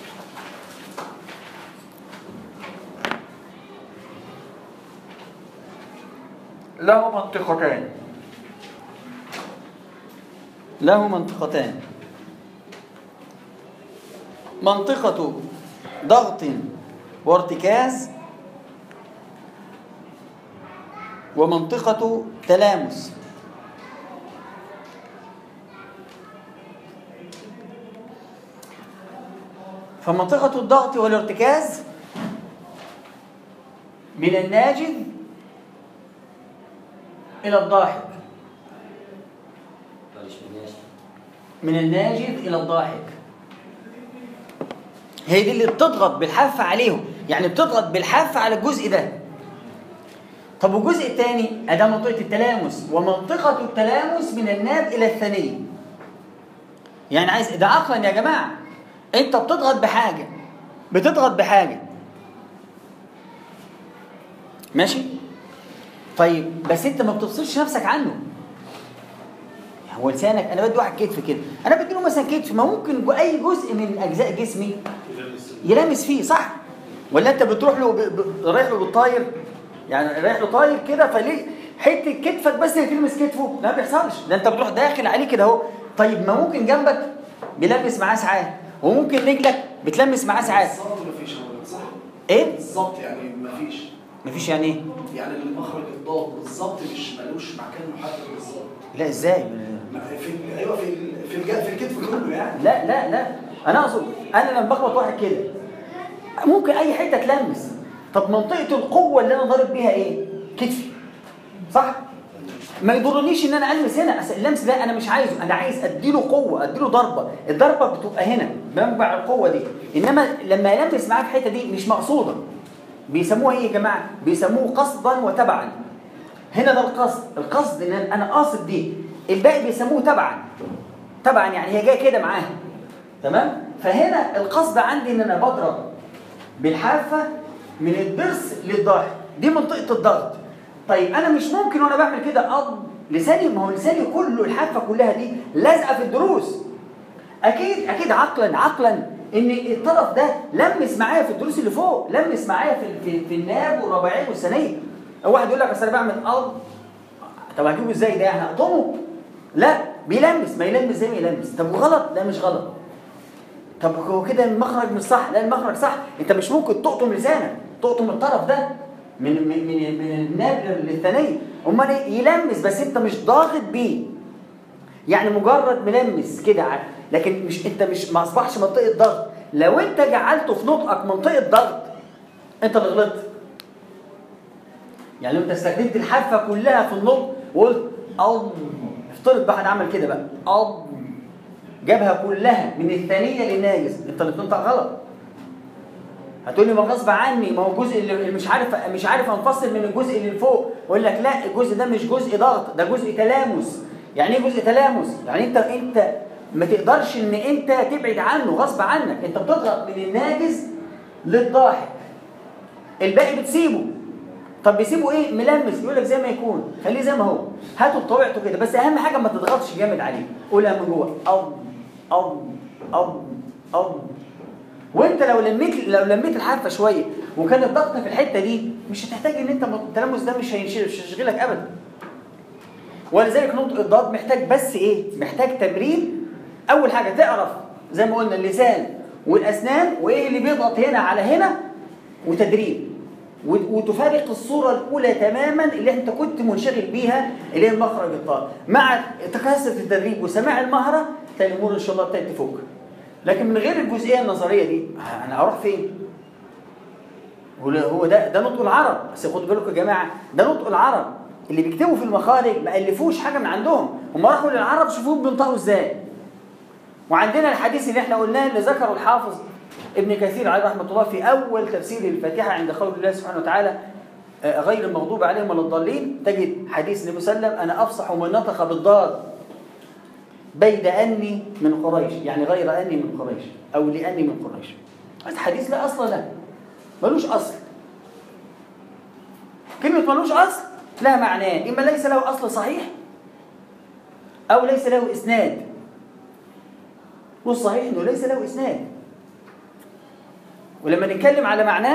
له منطقتان له منطقتان منطقة ضغط وارتكاز ومنطقة تلامس فمنطقة الضغط والارتكاز من الناجذ إلى الضاحك معلش من ناشف من الناجذ إلى الضاحك هي دي اللي بتضغط بالحافة عليهم يعني بتضغط بالحافة على الجزء ده طب والجزء الثاني أداة منطقة التلامس ومنطقة التلامس من الناب إلى الثانية يعني عايز ده عقلا يا جماعة أنت بتضغط بحاجة بتضغط بحاجة ماشي طيب بس أنت ما بتفصلش نفسك عنه هو لسانك انا بدي واحد كتف كده انا بدي له مثلا كتف ما ممكن جو- اي جزء من اجزاء جسمي يلامس فيه صح ولا انت بتروح له ب... ب... رايح له بالطاير يعني رايح له طاير كده فليه حته كتفك بس اللي تلمس كتفه لا ما بيحصلش ده انت بتروح داخل عليه كده اهو طيب ما ممكن جنبك بيلمس معاه ساعات وممكن رجلك بتلمس معاه ساعات بالظبط مفيش هو صح؟ ايه بالظبط يعني مفيش مفيش يعني ايه يعني المخرج الضاد بالظبط مش ملوش مكان محدد بالظبط لا ازاي ما في ال- ايوه في ال- في الج- في الكتف كله يعني لا لا لا انا اقصد انا لما بخبط واحد كده ممكن اي حته تلمس طب منطقه القوه اللي انا ضارب بيها ايه كتفي صح ما يضرنيش ان انا المس هنا أصل اللمس ده انا مش عايزه انا عايز اديله قوه اديله ضربه الضربه بتبقى هنا منبع القوه دي انما لما يلمس معاه في الحته دي مش مقصوده بيسموها ايه يا جماعه بيسموه قصدا وتبعا هنا ده القصد القصد ان انا قاصد دي الباقي بيسموه تبعا تبعا يعني هي جايه كده معاها تمام فهنا القصد عندي ان انا بضرب بالحافه من الضرس للظهر دي منطقه الضغط طيب انا مش ممكن وانا بعمل كده اض لساني ما هو لساني كله الحافه كلها دي لازقه في الضروس اكيد اكيد عقلا عقلا ان الطرف ده لمس معايا في الضروس اللي فوق لمس معايا في في, في الناب والرباعين والثانيه واحد يقول لك اصل انا بعمل اض طب هجيبه ازاي ده يعني اقطمه لا بيلمس ما يلمس زي ما يلمس طب وغلط لا مش غلط طب هو كده المخرج مش صح لا المخرج صح انت مش ممكن تقطم لسانك تقطم الطرف ده من من من, من الناب للثانيه امال ايه يلمس بس انت مش ضاغط بيه يعني مجرد ملمس كده ع- لكن مش انت مش ما اصبحش منطقه ضغط لو انت جعلته في نطقك منطقه ضغط انت اللي غلطت يعني لو انت استخدمت الحافه كلها في النطق وقلت أض افترض واحد عمل كده بقى أض جابها كلها من الثانيه للناجز انت اللي بتنطق غلط هتقول لي ما غصب عني ما هو الجزء اللي مش عارف مش عارف انفصل من الجزء اللي فوق اقول لك لا الجزء ده مش جزء ضغط ده جزء تلامس يعني ايه جزء تلامس يعني انت انت ما تقدرش ان انت تبعد عنه غصب عنك انت بتضغط من الناجز للضاحك الباقي بتسيبه طب بيسيبه ايه ملمس يقول لك زي ما يكون خليه زي ما هو هاته بطبيعته كده بس اهم حاجه ما تضغطش جامد عليه قولها من جوه اب اب اب اب وانت لو لميت لو لميت الحرفه شويه وكان الضغط في الحته دي مش هتحتاج ان انت التلامس ده مش هينشغل مش هيشغلك ابدا ولذلك نطق الضاد محتاج بس ايه محتاج تمرين اول حاجه تعرف زي ما قلنا اللسان والاسنان وايه اللي بيضغط هنا على هنا وتدريب وت- وتفارق الصورة الأولى تماما اللي أنت كنت منشغل بيها اللي هي المخرج الطار مع كثرة التدريب وسماع المهرة تلاقي الأمور إن شاء الله ابتدت تفك لكن من غير الجزئية النظرية دي أنا هروح فين؟ هو هو ده ده نطق العرب بس خدوا بالكم يا جماعة ده نطق العرب اللي بيكتبوا في المخارج ما ألفوش حاجة من عندهم هم راحوا للعرب شوفوهم بينطقوا إزاي وعندنا الحديث اللي احنا قلناه اللي ذكره الحافظ ابن كثير عليه رحمه الله في اول تفسير الفاتحه عند قول الله سبحانه وتعالى آه، غير المغضوب عليهم ولا الضالين تجد حديث النبي صلى الله عليه وسلم انا افصح من نطق بالضاد بيد اني من قريش يعني غير اني من قريش او لاني من قريش هذا حديث لا اصل له ملوش اصل كلمه ملوش اصل لها معنيان اما ليس له اصل صحيح او ليس له اسناد والصحيح انه ليس له اسناد ولما نتكلم على معناه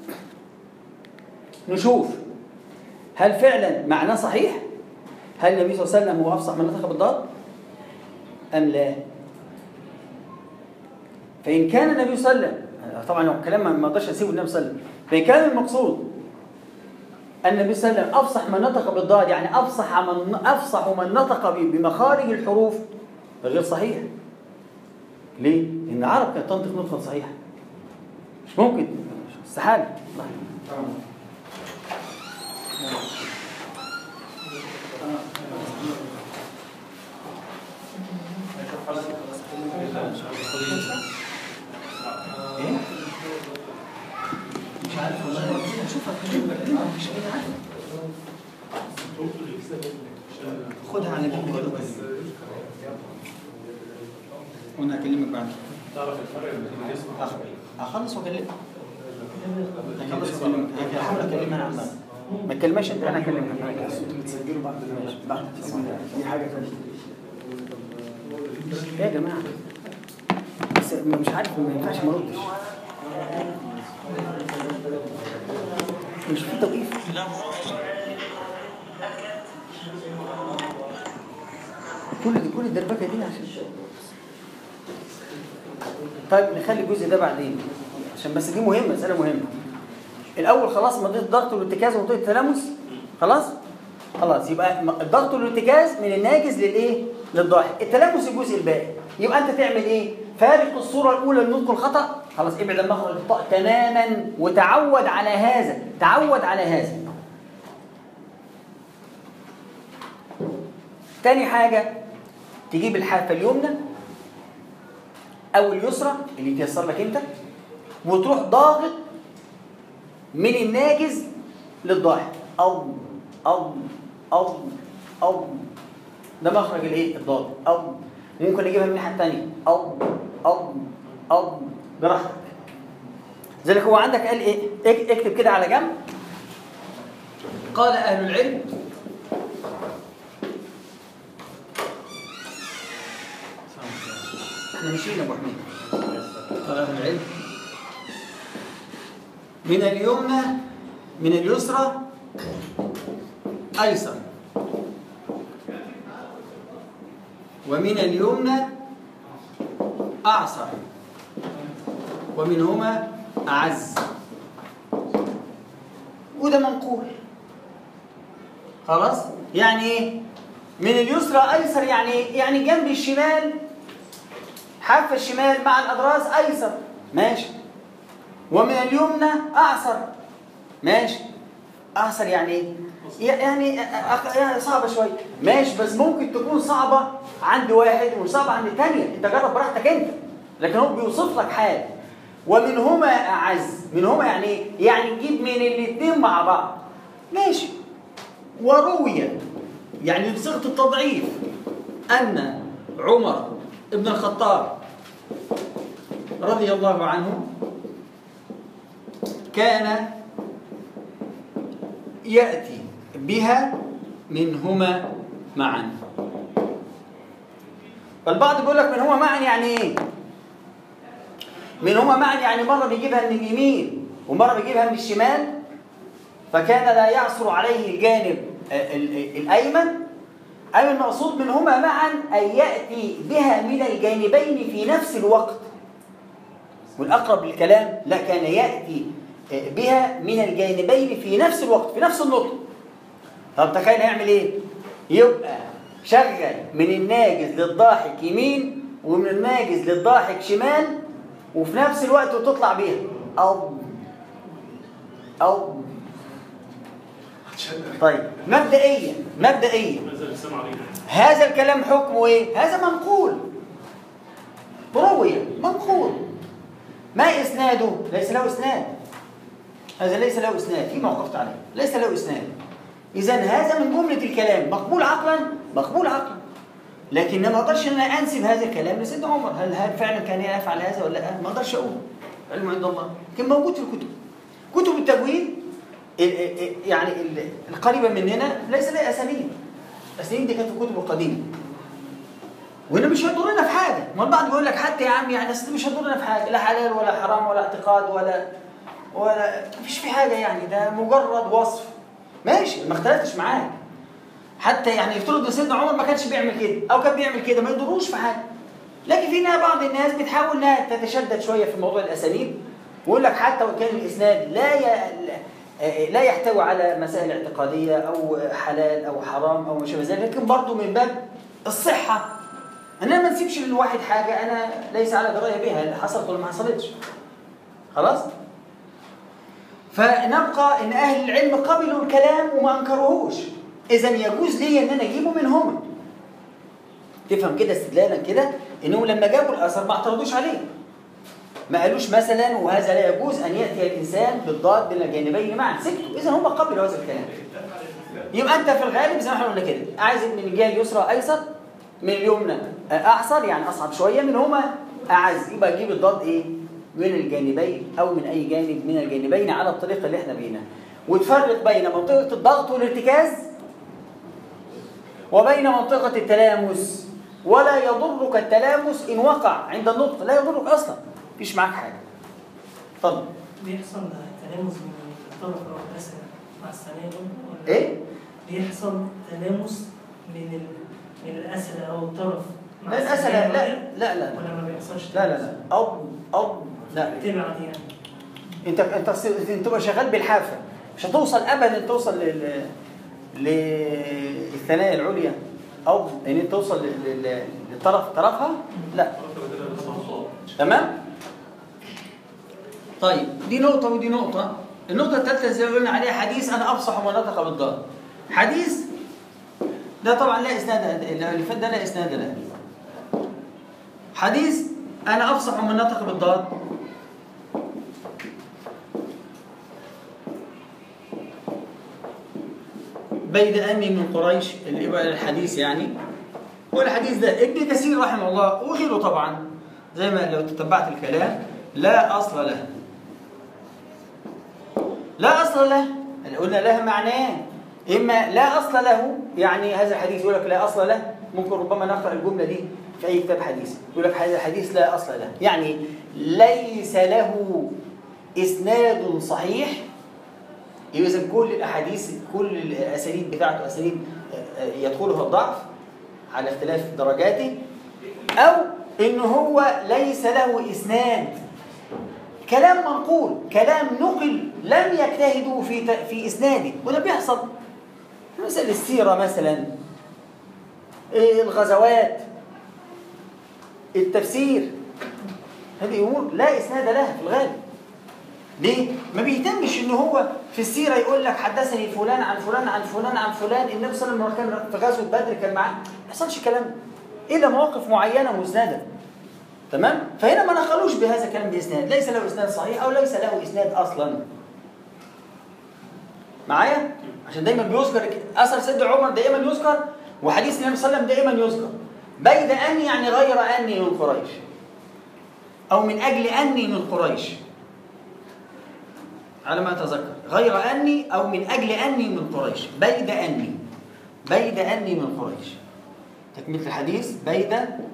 نشوف هل فعلا معناه صحيح هل النبي صلى الله عليه وسلم هو افصح من نطق بالضاد ام لا فان كان النبي صلى الله عليه وسلم طبعا هو الكلام ما ما اقدرش اسيبه النبي صلى الله عليه وسلم فان كان المقصود أن النبي صلى الله عليه وسلم أفصح من نطق بالضاد يعني أفصح من أفصح من نطق ب- بمخارج الحروف غير صحيح ليه؟ لأن العرب كانت تنطق نطقا صحيحا مش ممكن استحالة ايه؟ مش عارف والله شوفها مش عارف خدها على جنب كده بس وانا اكلمك بعد تعرف الفرق بين الاسم اخلص واكلمك اخلص واكلمك هحاول اكلمها انا عمال ما تكلمش انت انا اكلمك بتسجلوا بعد بعد دي حاجه ثانيه ايه يا جماعه بس مش عارف ما ينفعش ما اردش مش في توقيف كل دي كل الدربكه دي عشان طيب نخلي الجزء ده بعدين عشان بس دي مهمه مساله مهمه الاول خلاص منطقه الضغط والارتكاز ومنطقه التلامس خلاص خلاص يبقى م- الضغط والارتكاز من الناجز للايه للضاحك التلامس الجزء الباقي يبقى انت تعمل ايه فارق الصوره الاولى لنطق الخطا خلاص ابعد مخرج الطاء تماما وتعود على هذا تعود على هذا تاني حاجه تجيب الحافه اليمنى او اليسرى اللي يتيسر لك انت وتروح ضاغط من الناجز للضاحك او او او او ده مخرج الايه الضاد او ممكن اجيبها من الناحيه الثانيه او او او براحتك ذلك هو عندك قال ايه اك- اكتب كده على جنب قال اهل العلم احنا مشينا يا ابو حميد قال اهل العلم من اليمنى من اليسرى ايسر ومن اليمنى اعسر ومنهما اعز وده منقول خلاص يعني ايه من اليسرى ايسر يعني إيه؟ يعني جنب الشمال حافه الشمال مع الاضراس ايسر ماشي ومن اليمنى اعسر ماشي اعسر يعني ايه يعني أق- يعني صعبه شويه ماشي بس ممكن تكون صعبه عند واحد وصعبه عند الثانيه انت جرب براحتك انت لكن هو بيوصف لك حال ومنهما اعز منهما يعني ايه يعني نجيب من الاثنين مع بعض ماشي وروي يعني بصيغه التضعيف ان عمر ابن الخطاب رضي الله عنه كان يأتي بها منهما معا فالبعض بيقول لك منهما معا يعني ايه منهما معا يعني مرة بيجيبها من اليمين ومرة بيجيبها من الشمال فكان لا يعصر عليه الجانب آه، ال- ال- الأيمن أي المقصود منهما معا أن يأتي بها من الجانبين في نفس الوقت والأقرب للكلام لا كان يأتي بها من الجانبين في نفس الوقت في نفس النطق طب تخيل هيعمل ايه يبقى شغل من الناجز للضاحك يمين ومن الناجز للضاحك شمال وفي نفس الوقت وتطلع بيها او او طيب مبدئيا مبدئيا هذا الكلام حكمه ايه هذا منقول روي منقول ما اسناده ليس له اسناد هذا ليس له اسناد فيما وقفت عليه ليس له اسناد اذا هذا من جمله الكلام مقبول عقلا مقبول عقلا لكن ما اقدرش ان انا انسب هذا الكلام لسيدنا عمر هل هل فعلا كان يفعل هذا ولا لا ما اقدرش اقول علم عند الله كان موجود في الكتب كتب التجويد ال- ال- ال- يعني ال- القريبه مننا ليس لها اسانيد الاسانيد دي كانت في الكتب القديمه وهنا مش هيضرنا في حاجه ما البعض بيقول لك حتى يا عم يعني أصل مش هيضرنا في حاجه لا حلال ولا حرام ولا اعتقاد ولا ولا مفيش في حاجه يعني ده مجرد وصف ماشي ما اختلفتش معاك حتى يعني يفترض ان سيدنا عمر ما كانش بيعمل كده او كان بيعمل كده ما يضروش في حاجه لكن في ناس- بعض الناس بتحاول انها تتشدد شويه في موضوع الاسانيد ويقول لك حتى وان كان الاسناد لا ي... لا يحتوي على مسائل اعتقاديه او حلال او حرام او ما شابه ذلك لكن برضه من باب الصحه انا ما نسيبش للواحد حاجه انا ليس على درايه بها اللي حصلت ولا ما حصلتش خلاص فنبقى ان اهل العلم قبلوا الكلام وما انكروهوش اذا يجوز لي ان انا اجيبه منهم تفهم كده استدلالا كده انهم لما جابوا الاثر ما اعترضوش عليه ما قالوش مثلا وهذا لا يجوز ان ياتي الانسان بالضاد بين الجانبين معا سكتوا اذا هم قبلوا هذا الكلام يبقى انت في الغالب زي ما احنا قلنا كده عايز من الجهه اليسرى ايسر من اليمنى اعصر يعني اصعب شويه منهما اعز يبقى جيب الضاد ايه من الجانبين او من اي جانب من الجانبين على الطريقه اللي احنا بينها وتفرق بين منطقه الضغط والارتكاز وبين منطقه التلامس ولا يضرك التلامس ان وقع عند النطق لا يضرك اصلا مفيش معاك حاجه اتفضل بيحصل تلامس بين المشتركة والأسئلة مع الثانية دول ولا ايه بيحصل تلامس من ال... من الأسئلة أو الطرف مع لا الثانية الاسئله لا ولا- لا لا ولا ما بيحصلش لا لا لا او او لا تبعد يعني انت انت انت تبقى شغال بالحافه مش هتوصل ابدا توصل لل للثنايا العليا او ان انت توصل لل- لل- للطرف طرفها لا تمام طيب دي نقطة ودي نقطة النقطة الثالثة زي ما قلنا عليها حديث أنا أفصح ما نطق بالضاد حديث ده طبعا لا إسناد اللي فات ده لا إسناد له حديث أنا أفصح من نطق بالضاد بيد أني من قريش اللي يبقى الحديث يعني والحديث ده ابن كثير رحمه الله وغيره طبعا زي ما لو تتبعت الكلام لا أصل له لا أصل له قلنا له معناه إما لا أصل له يعني هذا الحديث يقول لك لا أصل له ممكن ربما نقرأ الجملة دي في أي كتاب حديث يقول لك هذا الحديث لا أصل له يعني ليس له إسناد صحيح يبقى إذا كل الأحاديث كل الأساليب بتاعته أساليب يدخلها الضعف على اختلاف درجاته أو إن هو ليس له إسناد كلام منقول كلام نقل لم يجتهدوا في ت- في إسناده وده بيحصل مثل السيرة مثلا إيه الغزوات التفسير هذه أمور لا إسناد لها في الغالب ليه؟ ما بيهتمش ان هو في السيره يقول لك حدثني فلان عن فلان عن فلان عن فلان النبي صلى الله عليه وسلم لما كان في غزوه بدر كان معاه ما يحصلش كلام ده. الا مواقف معينه مسنده تمام؟ فهنا ما نقلوش بهذا الكلام باسناد ليس له اسناد صحيح او ليس له اسناد اصلا معايا؟ عشان دايما بيذكر اثر سيدنا عمر دائما يذكر وحديث النبي صلى الله عليه وسلم دائما يذكر بيد اني يعني غير اني من قريش او من اجل اني من قريش على ما أتذكر غير أني أو من أجل أني من قريش بيد أني بيد أني من قريش تكملة الحديث بيد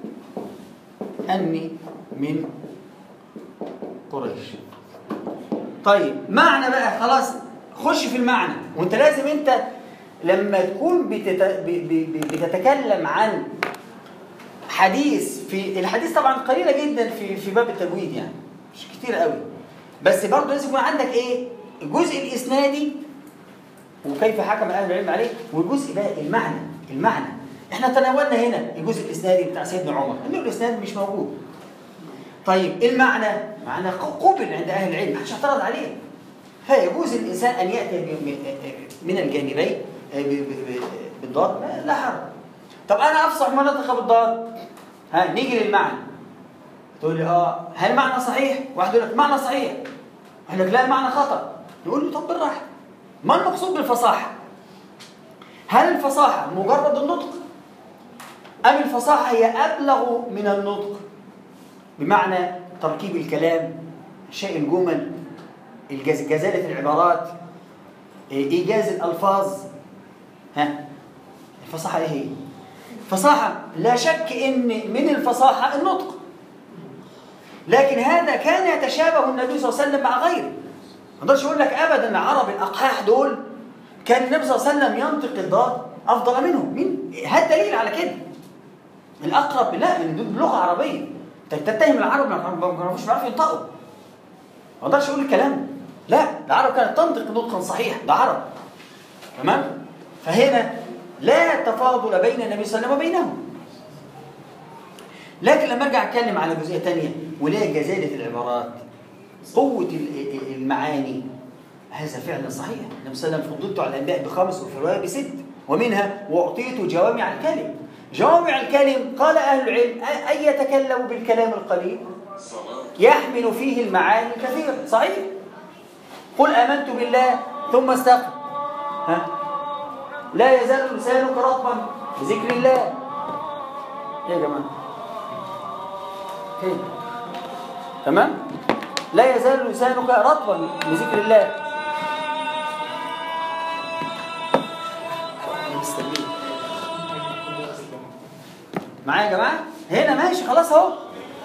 أني من قريش طيب معنى بقى خلاص خش في المعنى وانت لازم انت لما تكون بتت... ب... ب... ب... بتتكلم عن حديث في الحديث طبعا قليله جدا في في باب التجويد يعني مش كتير قوي بس برضه لازم يكون عندك ايه الجزء الاسنادي وكيف حكم اهل العلم عليه والجزء بقى المعنى المعنى احنا تناولنا هنا الجزء الاسنادي بتاع سيدنا عمر انه الاسناد مش موجود طيب ايه المعنى معنى قبل عند اهل العلم محدش اعترض عليه فيجوز الانسان ان ياتي ب- من الجانبين ب- ب- ب- بالضاد لا- لا حرج طب انا افصح ما نطق بالضاد ها نيجي للمعنى تقول لي اه هل معنى صحيح؟ واحد يقول لك معنى صحيح يقول لك لا المعنى خطأ نقول له طب بالراحه ما المقصود بالفصاحه؟ هل الفصاحه مجرد النطق؟ أم الفصاحه هي ابلغ من النطق؟ بمعنى تركيب الكلام شيء الجمل الجز- جزالة العبارات إيجاز الألفاظ ها الفصاحة إيه هي؟ فصاحة لا شك إن من الفصاحة النطق لكن هذا كان يتشابه النبي صلى الله عليه وسلم مع غيره ما اقدرش اقول لك ابدا ان عرب الاقحاح دول كان النبي صلى الله عليه وسلم ينطق الضاد افضل منهم مين هات دليل على كده الاقرب لا ان دول لغه عربيه انت تتهم العرب ما كانوش بيعرفوا ينطقوا ما اقدرش اقول الكلام ده لا العرب كانت تنطق نطقا صحيحا ده عرب تمام فهنا لا تفاضل بين النبي صلى الله عليه وسلم وبينهم لكن لما ارجع اتكلم على جزئيه ثانيه ولا جزاله العبارات قوه ال- ال- المعاني هذا فعلا صحيح النبي صلى الله عليه وسلم فضلت على الانبياء بخمس وفي روايه بست ومنها واعطيت جوامع الكلم جوامع الكلم قال اهل العلم أ- ان يتكلم بالكلام القليل صلاة يحمل فيه المعاني الكثيرة صحيح قل آمنت بالله ثم استقم ها لا يزال لسانك رطبا بذكر الله ايه يا جماعة ايه تمام لا يزال لسانك رطبا بذكر الله مستنيين معايا يا جماعه هنا ماشي خلاص اهو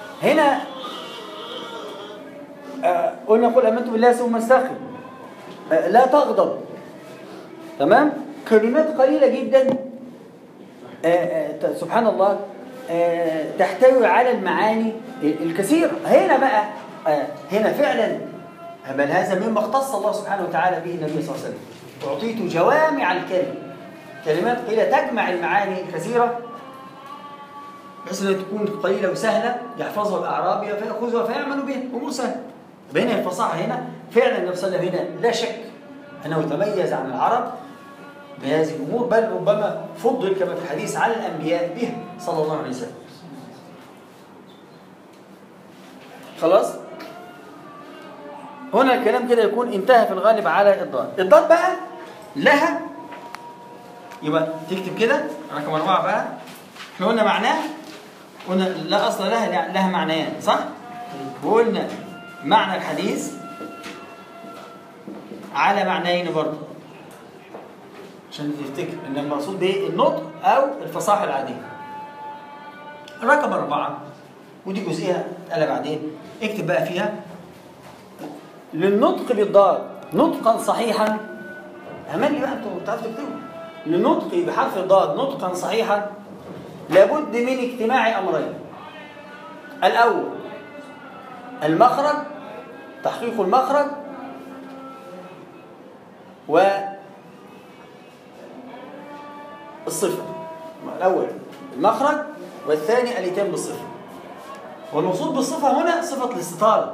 هنا آه، قلنا قل امنت بالله ثم استقم آه، لا تغضب تمام كلمات قليلة جدا آه، آه، ت- سبحان الله آه، تحتوي على المعاني الكثيرة هنا بقى آه، هنا فعلا بل هذا مما اختص الله سبحانه وتعالى به النبي صلى الله عليه وسلم أعطيت جوامع الكلم كلمات قليلة تجمع المعاني الكثيرة بحيث انها تكون قليله وسهله يحفظها الاعرابي فياخذها فيعمل بها امور سهله. بين الفصاحه هنا فعلا النبي صلى الله عليه وسلم هنا لا شك انه تميز عن العرب بهذه الامور بل ربما فضل كما في الحديث على الانبياء بها صلى الله عليه وسلم. خلاص؟ هنا الكلام كده يكون انتهى في الغالب على الضاد. الضاد بقى لها يبقى تكتب كده رقم أربعة بقى احنا قلنا معناه قلنا لا أصل لها لها معنيان صح؟ وقلنا معنى الحديث على معنيين برضه عشان تفتكر ان المقصود بايه النطق او الفصاحه العاديه رقم أربعة ودي جزئية قال بعدين اكتب بقى فيها للنطق بالضاد نطقا صحيحا أمان لي بقى انتوا بتعرفوا تكتبوا للنطق بحرف الضاد نطقا صحيحا لابد من اجتماع أمرين الأول المخرج تحقيق المخرج و الصفة الأول المخرج والثاني الاتيان بالصفة والمقصود بالصفة هنا صفة الاستطالة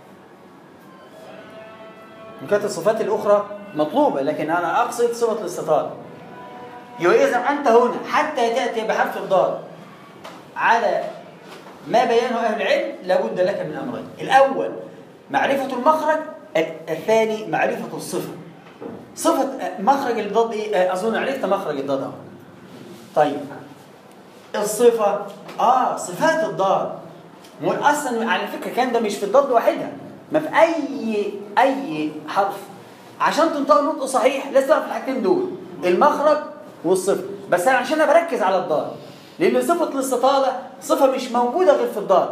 إن كانت الصفات الأخرى مطلوبة لكن أنا أقصد صفة الاستطالة يبقى إذا أنت هنا حتى تأتي بحرف الضاد على ما بيانه أهل العلم لابد لك من أمرين الأول معرفة المخرج الثاني معرفة الصفة صفة مخرج الضاد إيه؟ أظن عرفت مخرج الضاد أهو طيب الصفة آه صفات الضاد مو أصلا على فكرة كان ده مش في الضاد لوحدها ما في أي أي حرف عشان تنطق نطق صحيح لازم تعرف الحاجتين دول المخرج والصفة بس أنا عشان أنا بركز على الضاد لأن صفة الاستطالة صفة مش موجودة غير في الضاد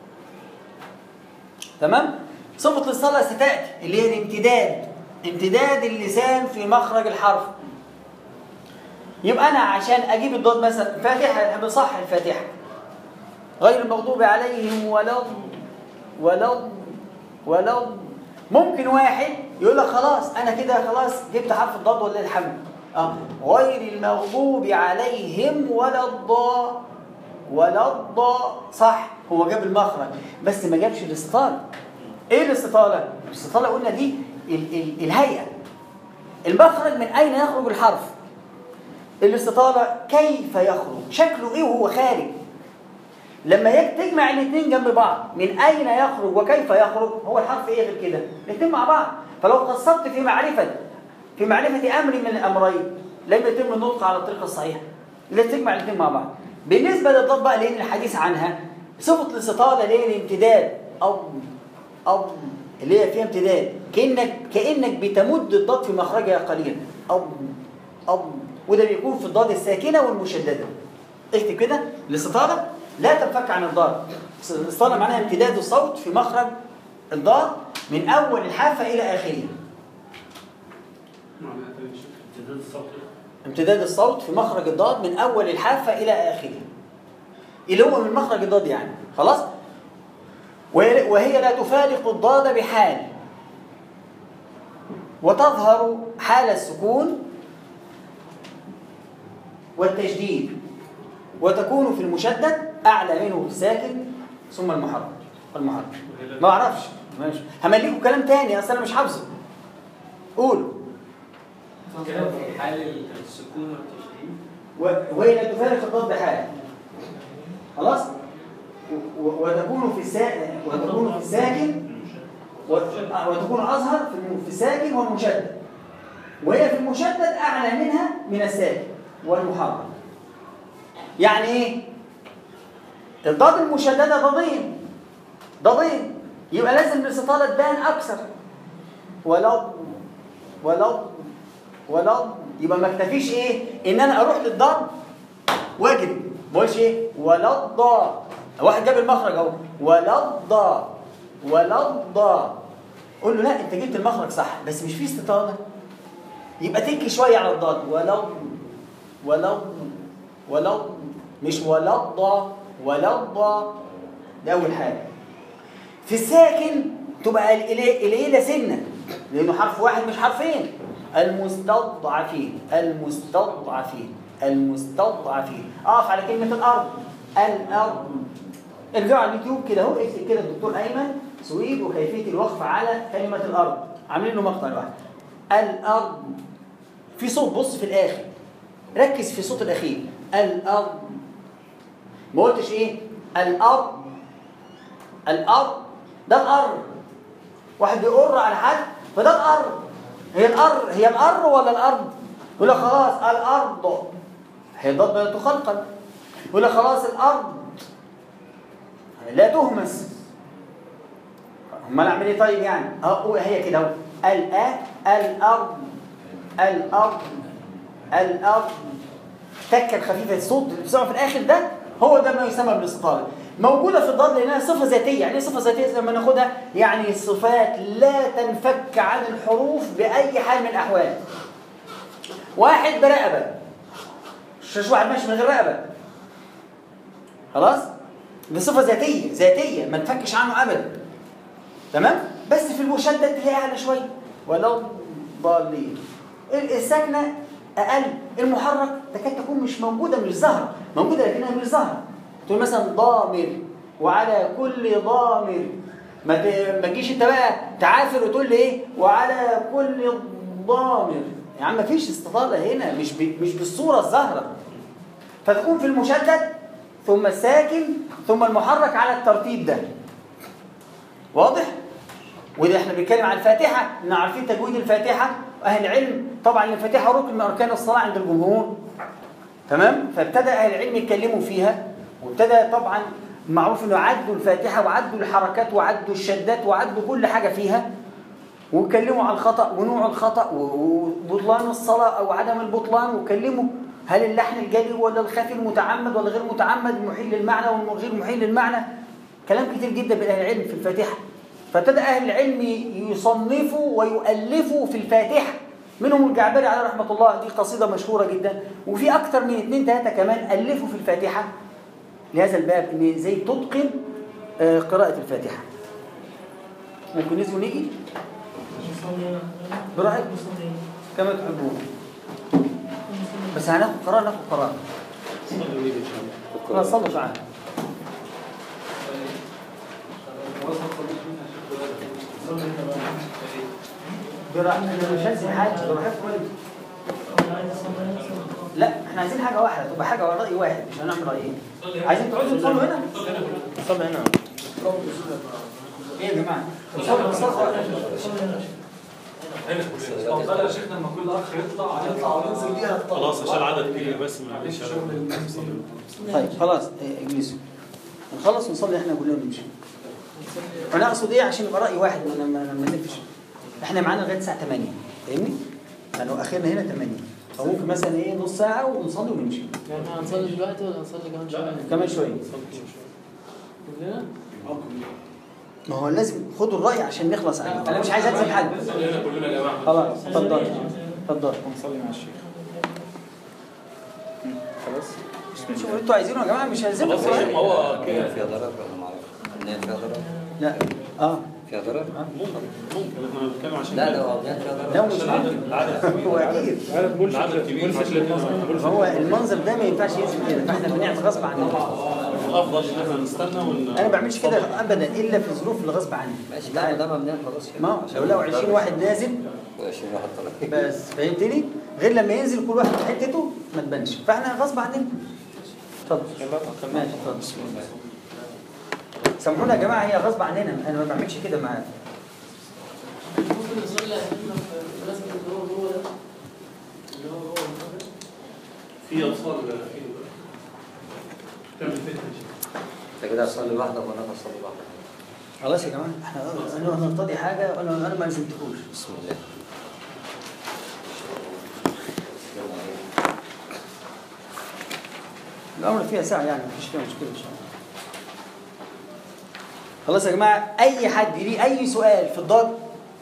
تمام؟ صفة الاستطالة ستأتي اللي هي الامتداد امتداد اللسان في مخرج الحرف يبقى أنا عشان أجيب الضاد مثلا فاتحة بصح الفاتحة غير المغضوب عليهم ولا ولا ولا ممكن واحد يقول لك خلاص أنا كده خلاص جبت حرف الضاد ولا الحمد آه. غير المغضوب عليهم ولا الضاء ولا الضاء صح هو جاب المخرج بس ما جابش الاستطالة ايه الاستطالة؟ الاستطالة قلنا دي ال ال الهيئة المخرج من أين يخرج الحرف الاستطالة كيف يخرج شكله ايه وهو خارج لما تجمع الاثنين جنب بعض من أين يخرج وكيف يخرج هو الحرف ايه غير كده الاثنين مع بعض فلو قصرت في معرفة في معرفة أمر من الأمرين لم يتم النطق على الطريقة الصحيحة لا تجمع الاثنين مع بعض بالنسبة للضاد بقى لأن الحديث عنها صفة الاستطالة اللي هي الامتداد أو أو اللي هي فيها امتداد كأنك كأنك بتمد الضاد في مخرجها قليلا أو أو وده بيكون في الضاد الساكنة والمشددة اكتب كده الاستطالة لا تنفك عن الضاد الاستطالة معناها امتداد الصوت في مخرج الضاد من أول الحافة إلى آخرها امتداد الصوت في مخرج الضاد من أول الحافة إلى آخرها اللي هو من مخرج الضاد يعني خلاص وهي لا تفارق الضاد بحال وتظهر حال السكون والتجديد وتكون في المشدد أعلى منه في الساكن ثم المحرك المحرك ما أعرفش ماشي همليكوا كلام تاني أصل أنا مش حافظه قولوا كلام في حال السكون والتشديد وهي لا تفارق الضاد بحال خلاص وتكون في الساكن وتكون في الساكن وتكون اظهر في الساكن والمشدد وهي في المشدد اعلى منها من الساكن والمحرك يعني ايه الضاد المشدده ضادين ضادين يبقى لازم الاستطاله تبان اكثر ولا ولا ولا يبقى ما اكتفيش ايه ان انا اروح للضاد واجري ما اقولش ايه ولا الضاد واحد جاب المخرج اهو ولا الضاد ولا الضاد قول له لا انت جبت المخرج صح بس مش في استطاله يبقى تنكي شويه على الضاد ولو ولو ولو مش ولض ولض ده اول حاجه في الساكن تبقى الإلي- الإلى سنة لأنه حرف واحد مش حرفين المستضعفين المستضعفين المستضعفين أقف على كلمة الأرض الأرض ارجعوا على اليوتيوب كده اهو اكتب كده الدكتور أيمن سويد وكيفية الوقف على كلمة الأرض عاملين له مقطع لوحده الأرض في صوت بص في الآخر ركز في الصوت الأخير الأرض ما قلتش إيه الأرض الأرض ده الأرض واحد بيقر على حد فده الأرض هي الأرض هي الأرض ولا الأرض يقول لك خلاص الأرض هي ضد لا تخلقل يقول لك خلاص الأرض لا تهمس امال اعمل ايه طيب يعني اهو هي كده اهو الأ الأرض الأرض الأرض تكة الخفيفة الصوت اللي بتسمعه في الآخر ده هو ده ما يسمى بالاستطالة موجودة في الضاد لأنها صفة ذاتية يعني ايه صفة ذاتية لما ناخدها يعني صفات لا تنفك عن الحروف بأي حال من الأحوال واحد برقبة مش واحد ماشي من غير رقبة خلاص دي صفة ذاتية ذاتية ما تفكش عنه أبدا تمام بس في المشدد تلاقيها أعلى شوية ولو ضالين الساكنة أقل المحرك تكاد تكون مش موجودة مش ظاهرة موجودة لكنها مش ظاهرة تقول مثلا ضامر وعلى كل ضامر ما ت- ما تجيش انت بقى تعافر وتقول لي ايه وعلى كل ضامر يا عم مفيش استطالة هنا مش ب... مش بالصورة الظاهرة فتكون في المشدد ثم الساكن ثم المحرك على الترتيب ده واضح؟ وده احنا بنتكلم عن الفاتحة احنا عارفين تجويد الفاتحة أهل العلم طبعا الفاتحة ركن من أركان الصلاة عند الجمهور تمام؟ فابتدى أهل العلم يتكلموا فيها وابتدى طبعا معروف انه عدوا الفاتحة وعدوا الحركات وعدوا الشدات وعدوا كل حاجة فيها وكلموا عن الخطأ ونوع الخطأ و- وبطلان الصلاة أو عدم البطلان وكلموا هل اللحن الجلي ولا الخفي المتعمد ولا غير متعمد المحيل للمعنى والغير محيل للمعنى كلام كتير جدا بين أهل العلم في الفاتحة فابتدى أهل العلم يصنفوا ويؤلفوا في الفاتحة منهم الجعبري عليه رحمة الله دي قصيدة مشهورة جدا وفي أكتر من اثنين ثلاثة كمان ألفوا في الفاتحة لهذا الباب إن زي تتقن آه، قراءة الفاتحة ممكن ننزل ونيجي نصلي برأيك نصلي كما تحبون بس هناخد قرار ناخد قرار خلاص صلوا تعالى برأيك انا مش هنسي حاجه برأيك ولد أنا عايز أصلي أصلي. لا احنا عايزين حاجه واحده تبقى حاجه رأي واحد مش هنعمل رأيين عايزين تقعدوا تصلوا هنا صلوا هنا ايه يا جماعه صلوا صلوا اتفضل يا شيخنا لما كل اخ يطلع هنطلع وننزل بيها خلاص عشان عدد كبير بس معلش طيب خلاص إيه، اجلسوا نخلص ونصلي احنا كلنا ونمشي انا اقصد ايه عشان يبقى راي واحد ما ما ما نلفش احنا معانا لغايه الساعه 8 فاهمني يعني اخرنا هنا 8 او ممكن مثلا ايه نص ساعه ونصلي ونمشي يعني هنصلي دلوقتي ولا هنصلي كمان شوية؟ كمان شويه كلنا؟ ما هو لازم خدوا الراي عشان نخلص عليه انا مش عايز الزم حد كلنا يا جماعه خلاص اتفضل اتفضل ونصلي مع الشيخ خلاص شوفوا اللي انتوا عايزينه يا جماعه مش هلزمكم خلاص يا شيخ، ما هو كده فيها ضرر ولا ما اعرفش ان فيها ضرر لا اه فيها ضرر ممكن ممكن احنا بنتكلم عشان لا لا هو فيها ضرر لا مش العدد العدد كبير هو اكيد عدد ملفت العدد كبير ملفت عشان للنظر هو المنظر ده ما ينفعش ينزل كده فاحنا بنعمل غصب عننا الافضل ان احنا نستنى ون انا ما بعملش كده ابدا الا في الظروف اللي غصب عني ماشي لا ده ممنوع خلاص ما هو لو لو 20 واحد نازل و20 واحد طلع بس فهمتني غير لما ينزل كل واحد في حتته ما تبانش فاحنا غصب عننا اتفضل ماشي اتفضل سامحونا يا جماعه هي غصب عننا انا ما بعملش كده معاك ممكن نصلي احنا في الرسم اللي هو جوه ده اللي هو جوه المغرب. في اطفال في تعمل فتنه انت كده هتصلي لوحدك وانا هصلي لوحدك خلاص يا جماعه احنا انا نرتضي حاجه وانا انا ما لزمتكوش بسم الله الامر فيها ساعه يعني مفيش فيها مشكله ان شاء الله خلاص يا جماعه اي حد ليه اي سؤال في الضاد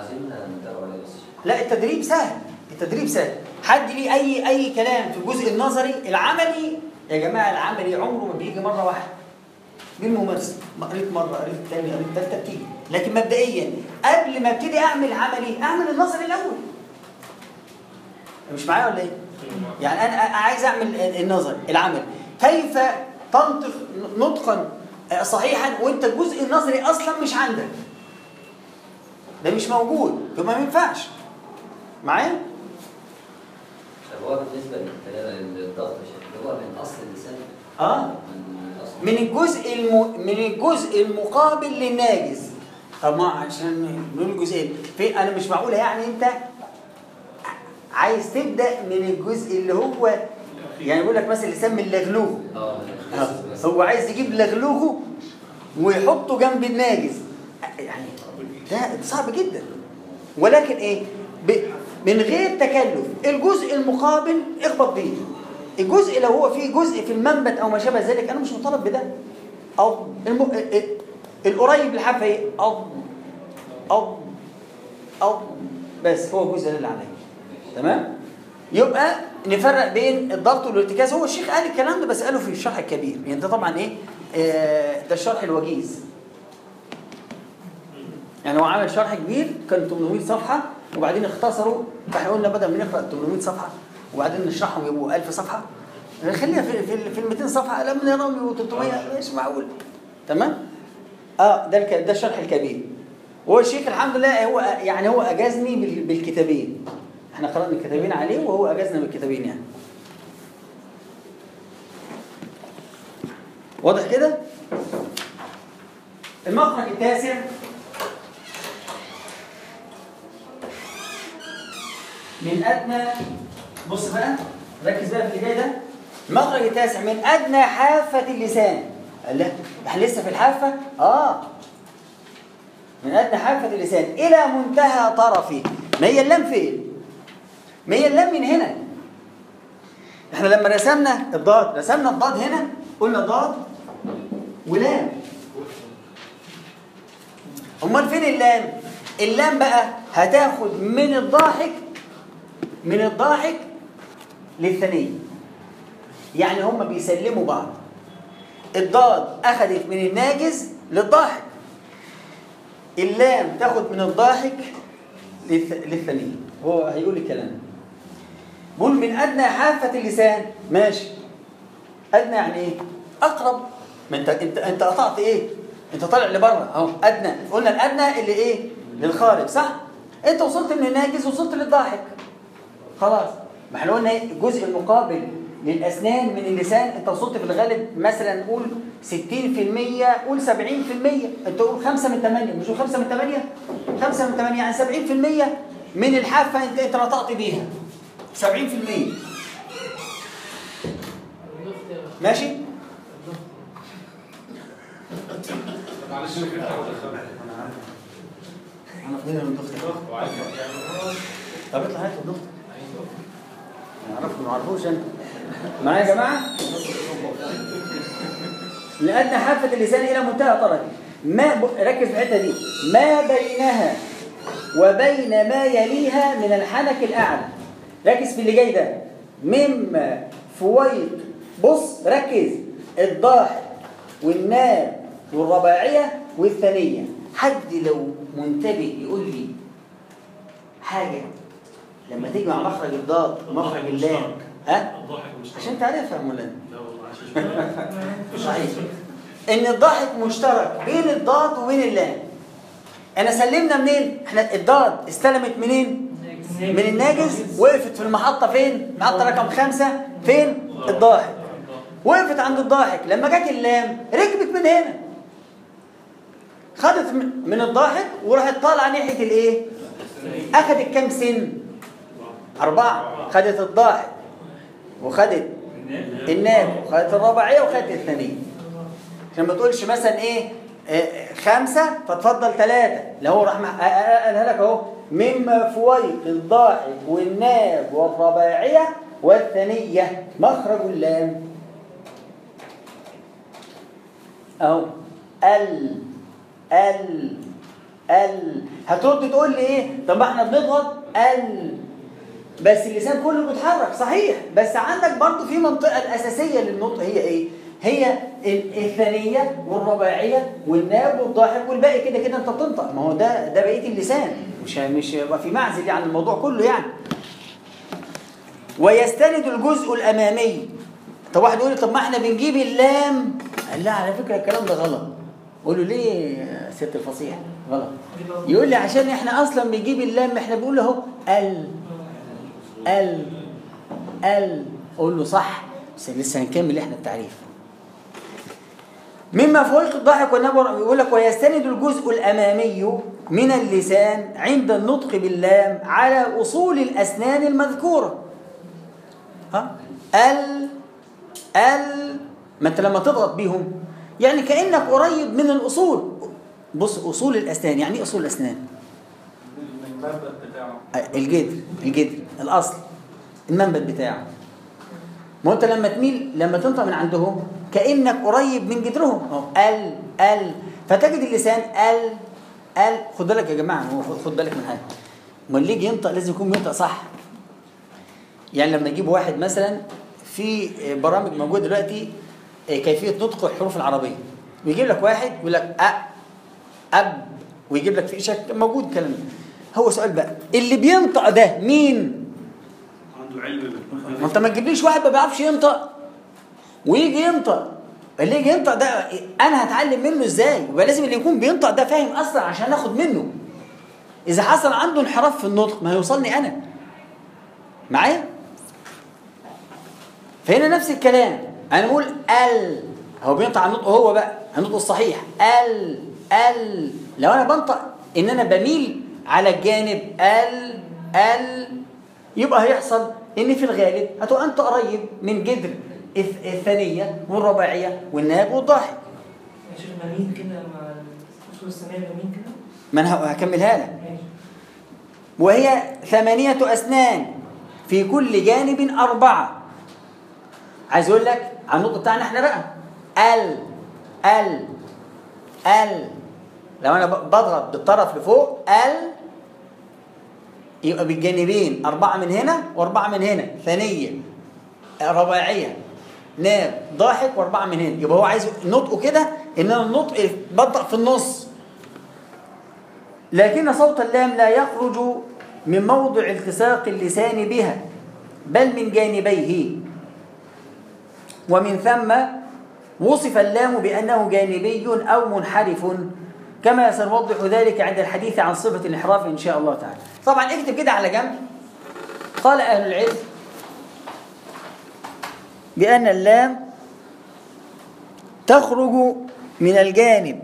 عايزين نتابع عليه بس لا التدريب سهل التدريب سهل حد ليه اي اي كلام في الجزء النظري العملي يا جماعه العملي عمره ما بيجي مره واحده بالممارسه ما قريت مره قريت الثانيه قريت الثالثه بتيجي لكن مبدئيا قبل ما ابتدي اعمل عملي اعمل النظري الاول مش معايا ولا ايه؟ يعني انا أنا عايز اعمل النظري العمل كيف تنطق نطقا صحيحا وانت الجزء النظري اصلا مش عندك ده مش موجود يبقى ما ينفعش معايا؟ طب هو بالنسبه للكلام للضغط يا شيخ هو من اصل اللسان اه من اصل من الجزء الم... من الجزء المقابل للناجز طب ما عشان نقول الجزئين في انا مش معقوله يعني انت عايز تبدا من الجزء اللي هو يعني يقول لك مثلا اللسان من لغلوغه اه آه. هو عايز يجيب لغلوغه ويحطه جنب الناجز يعني ده صعب جدا ولكن ايه ب... من غير تكلف الجزء المقابل اخبط بيه الجزء لو هو فيه جزء في المنبت او ما شابه ذلك انا مش مطالب بده او الم... ال- ال- القريب للحرف ايه او او او بس هو الجزء ده اللي عليا تمام يبقى نفرق بين الضغط والارتكاز هو الشيخ قال الكلام ده بس قاله في الشرح الكبير يعني ده طبعا ايه آه ده الشرح الوجيز يعني هو عمل شرح كبير كان 800 صفحه وبعدين اختصروا فاحنا قلنا بدل ما نقرا 800 صفحه وبعدين نشرحهم يبقوا 1000 صفحه خليها في في, في ال 200 صفحه لما نقراهم يبقوا 300 مش معقول تمام اه ده الك... ده الشرح الكبير وهو الشيخ الحمد لله هو يعني هو اجازني بال... بالكتابين احنا قرانا الكتابين عليه وهو اجازنا بالكتابين يعني واضح كده المخرج التاسع من ادنى بص بقى ركز بقى في اللي جاي ده المخرج التاسع من ادنى حافه اللسان قال لا احنا لسه في الحافه اه من ادنى حافه اللسان الى منتهى طرفه ما هي اللام فين ما هي اللام من هنا احنا لما رسمنا الضاد رسمنا الضاد هنا قلنا ضاد ولام امال فين اللام اللام بقى هتاخد من الضاحك من الضاحك للثنية يعني هم بيسلموا بعض الضاد أخذت من الناجز للضاحك اللام تاخد من الضاحك للث- للثنية هو هيقول الكلام بقول من أدنى حافة اللسان ماشي أدنى يعني إيه؟ أقرب ما أنت أنت أنت قطعت إيه؟ أنت طالع لبره أهو أدنى قلنا الأدنى اللي إيه؟ للخارج صح؟ أنت وصلت من الناجز وصلت للضاحك خلاص ما احنا قلنا إيه؟ الجزء المقابل للأسنان من اللسان أنت وصلت في الغالب مثلا قول 60% قول 70% أنت قول 5 من 8 مش قول 5 من 8 5 من 8 يعني 70% من الحافة أنت أنت نطقت بيها 70% ماشي؟ معلش انا كده هتدخل انا فضينا من دكتور طب اطلع هات الدكتور نعرفه ما نعرفوش انت معايا يا جماعه لأدنى حافة اللسان إلى منتهى طرفه ما ب... ركز في الحتة دي ما بينها وبين ما يليها من الحنك الأعلى ركز في اللي جاي ده مما فويق بص ركز الضاحك والناب والرباعية والثانية حد لو منتبه يقول لي حاجة لما تيجي مع مخرج الضاد ومخرج اللام ها الضاحك مش عشان تعرفها يا مولانا لا والله عشان صحيح ان الضاحك مشترك بين الضاد وبين اللام انا سلمنا منين احنا الضاد استلمت منين من الناجز وقفت في المحطه فين محطه رقم خمسة فين الضاحك وقفت عند الضاحك لما جت اللام ركبت من هنا خدت من- من الضاحك وراحت طالعه ناحيه الايه اخذت كام سن اربعه خدت الضاحك وخدت الناب وخدت الرباعيه وخدت الثانيه عشان ما تقولش مثلا ايه آه، خمسة فتفضل ثلاثة لو هو راح مح- آه، آه، قالها لك اهو مما فويق الضاحك والناب والرباعية والثانية مخرج اللام اهو ال ال ال هترد تقول لي ايه طب ما احنا بنضغط ال بس اللسان كله بيتحرك صحيح بس عندك برضو في منطقه الاساسيه للنطق هي ايه هي ال- الثانيه والرباعيه والناب والضاحك والباقي كده كده انت بتنطق ما هو ده ده بقيه اللسان مش مش هيبقى في معزل يعني الموضوع كله يعني ويستند الجزء الامامي طب واحد يقول لي طب ما احنا بنجيب اللام قال لا على فكره الكلام ده غلط قول له ليه يا ست الفصيح غلط يقول لي عشان احنا اصلا بنجيب اللام احنا بنقول اهو ال ال ال اقول له صح بس لسه هنكمل احنا التعريف مما فوق الضحك والنبر يقول لك ويستند الجزء الامامي من اللسان عند النطق باللام على اصول الاسنان المذكوره ها ال ال ما انت لما تضغط بيهم يعني كانك قريب من الاصول بص اصول الاسنان يعني ايه اصول الاسنان المنبت بتاعه الجدر الجدر الاصل المنبت بتاعه ما هو انت لما تميل لما تنطق من عندهم كانك قريب من جدرهم اهو ال ال فتجد اللسان ال ال خد بالك يا جماعه هو خد- خد بالك من حاجه ما اللي يجي ينطق لازم يكون بينطق صح يعني لما يجيب واحد مثلا في برامج موجوده دلوقتي كيفيه نطق الحروف العربيه ويجيب لك واحد يقول لك أ اب ويجيب لك في شكل موجود الكلام ده هو سؤال بقى اللي بينطق ده مين عنده علم ما انت ما تجيبليش واحد ما بيعرفش ينطق ويجي ينطق اللي يجي ينطق ده انا هتعلم منه ازاي يبقى لازم اللي يكون بينطق ده فاهم اصلا عشان اخد منه اذا حصل عنده انحراف في النطق ما هيوصلني انا معايا فهنا نفس الكلام انا بقول ال هو بينطق على النطق هو بقى النطق الصحيح ال ال لو انا بنطق ان انا بميل على الجانب ال ال يبقى هيحصل ان في الغالب هتبقى انت قريب من جذر الث- الثانيه والرباعيه والناب والضاحك ماشي مين كده مع الاصول السماء مين كده ما انا هكملها لك ماشي وهي ثمانية أسنان في كل جانب أربعة عايز أقول لك على النقطة بتاعنا احنا بقى ال ال ال لو أنا ب- بضغط بالطرف لفوق ال يبقى بالجانبين أربعة من هنا وأربعة من هنا ثانية رباعية ناب ضاحك وأربعة من هنا يبقى هو عايز نطقه كده إن أنا النطق بنطق في النص لكن صوت اللام لا يخرج من موضع التصاق اللسان بها بل من جانبيه ومن ثم وصف اللام بأنه جانبي أو منحرف كما سنوضح ذلك عند الحديث عن صفة الانحراف إن شاء الله تعالى طبعا اكتب كده على جنب قال أهل العلم بأن اللام تخرج من الجانب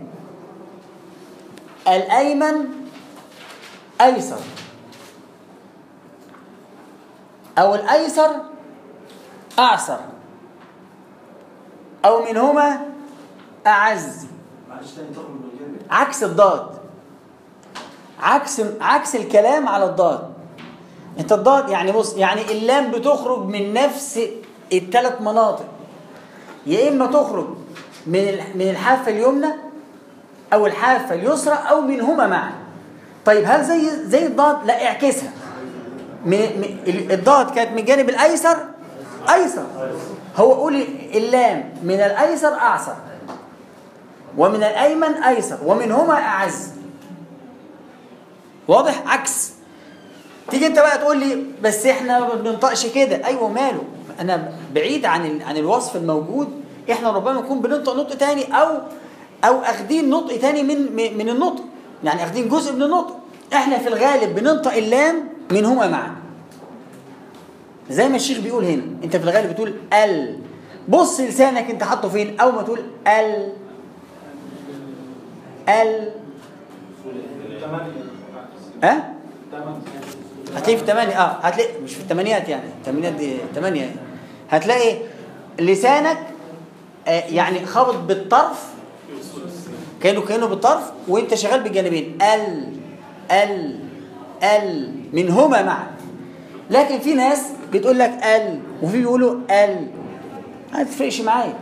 الأيمن أيسر أو الأيسر أعسر أو منهما أعز معلش تاني تخرج من الجنب عكس الضاد عكس عكس الكلام على الضاد انت الضاد يعني بص يعني اللام بتخرج من نفس الثلاث مناطق يا اما تخرج من ال- من الحافه اليمنى او الحافه اليسرى او منهما معا طيب هل زي زي الضاد لا اعكسها من من- ال- الضاد كانت من الجانب الايسر ايسر هو قول اللام من الايسر اعسر ومن الايمن ايسر ومنهما اعز واضح عكس تيجي انت بقى تقول لي بس احنا ما بننطقش كده ايوه ماله انا بعيد عن ال... عن الوصف الموجود احنا ربما نكون بننطق نطق تاني او او اخدين نطق تاني من من من النطق يعني اخدين جزء من النطق احنا في الغالب بننطق اللام منهما معا زي ما الشيخ بيقول هنا انت في الغالب بتقول ال بص لسانك انت حاطه فين اول ما تقول ال ال ها هتلاقي في ثمانية اه هتلاقي مش في الثمانيات يعني الثمانيات دي ثمانية يعني. هتلاقي لسانك آه يعني خابط بالطرف كانه كانه بالطرف وانت شغال بالجانبين ال ال ال منهما معا لكن في ناس بتقول لك ال وفي بيقولوا ال ما تفرقش معايا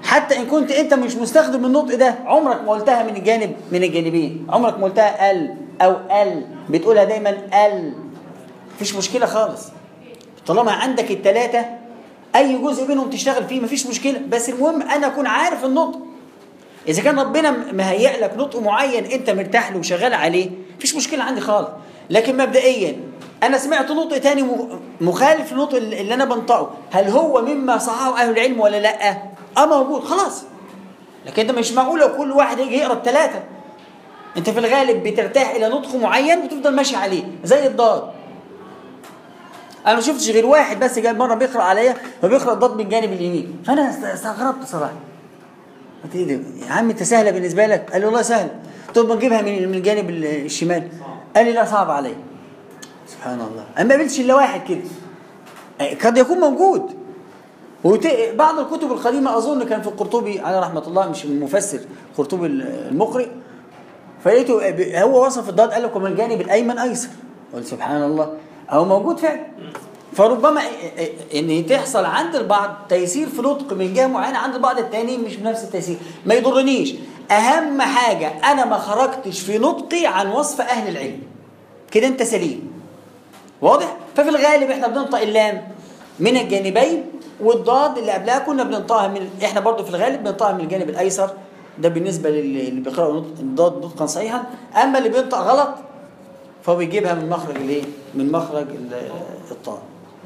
حتى ان كنت انت مش مستخدم النطق ده عمرك ما قلتها من الجانب من الجانبين عمرك ما قلتها ال او ال بتقولها دايما ال مفيش مشكله خالص طالما عندك الثلاثه اي جزء منهم تشتغل فيه مفيش مشكله بس المهم انا اكون عارف النطق اذا كان ربنا مهيئ لك نطق معين انت مرتاح له وشغال عليه مفيش مشكله عندي خالص لكن مبدئيا انا سمعت نطق تاني م- مخالف للنطق اللي انا بنطقه هل هو مما صححه اهل العلم ولا لا اه موجود خلاص لكن انت مش معقول لو كل واحد يجي يقرا الثلاثه انت في الغالب بترتاح الى نطق معين وتفضل ماشي عليه زي الضاد انا ما شفتش غير واحد بس جاي مره بيقرا عليا فبيقرا الضاد من الجانب اليمين فانا است- استغربت صراحه قلت ايه ده يا عم انت سهله بالنسبه لك قال لي والله سهل قلت له ما نجيبها من من الجانب ال- الشمال قال لي لا صعب عليا سبحان الله انا ما قابلتش الا واحد كده آه، قد يكون موجود وت... بعض الكتب القديمه اظن كان في القرطبي على رحمه الله مش المفسر القرطبي المقرئ فلقيته ب- هو وصف الضاد قال لك ومن الجانب الايمن ايسر قلت سبحان الله هو موجود فعلا فربما ان تحصل عند البعض تيسير في نطق من جهه معينه عند البعض التاني مش بنفس التيسير ما يضرنيش اهم حاجه انا ما خرجتش في نطقي عن وصف اهل العلم كده انت سليم واضح ففي الغالب احنا بننطق اللام من الجانبين والضاد اللي قبلها كنا بننطقها من احنا برضو في الغالب بننطقها من الجانب الايسر ده بالنسبه للي اللي بيقراوا نطق- الضاد نطقا صحيحا اما اللي بينطق غلط فهو بيجيبها من مخرج الايه من مخرج ال- الطاء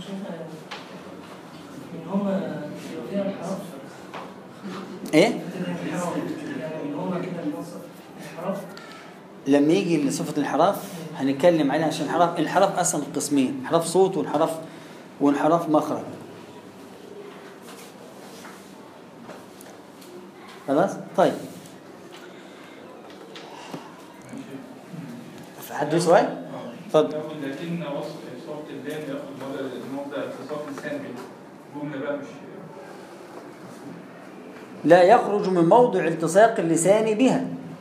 من هم فيها الحرف ايه كده الحرف يعني من هم كده الوصف الحرف لما يجي لصفه الانحراف هنتكلم عليها عشان الانحراف الانحراف اصلا قسمين انحراف صوت وانحراف وانحراف مخرج خلاص طيب في حد له سؤال اتفضل لكن وصف صوت اللام ياخد موضع موضع اتصاف لسان بالجمله بقى مش لا يخرج من موضع التصاق اللسان بها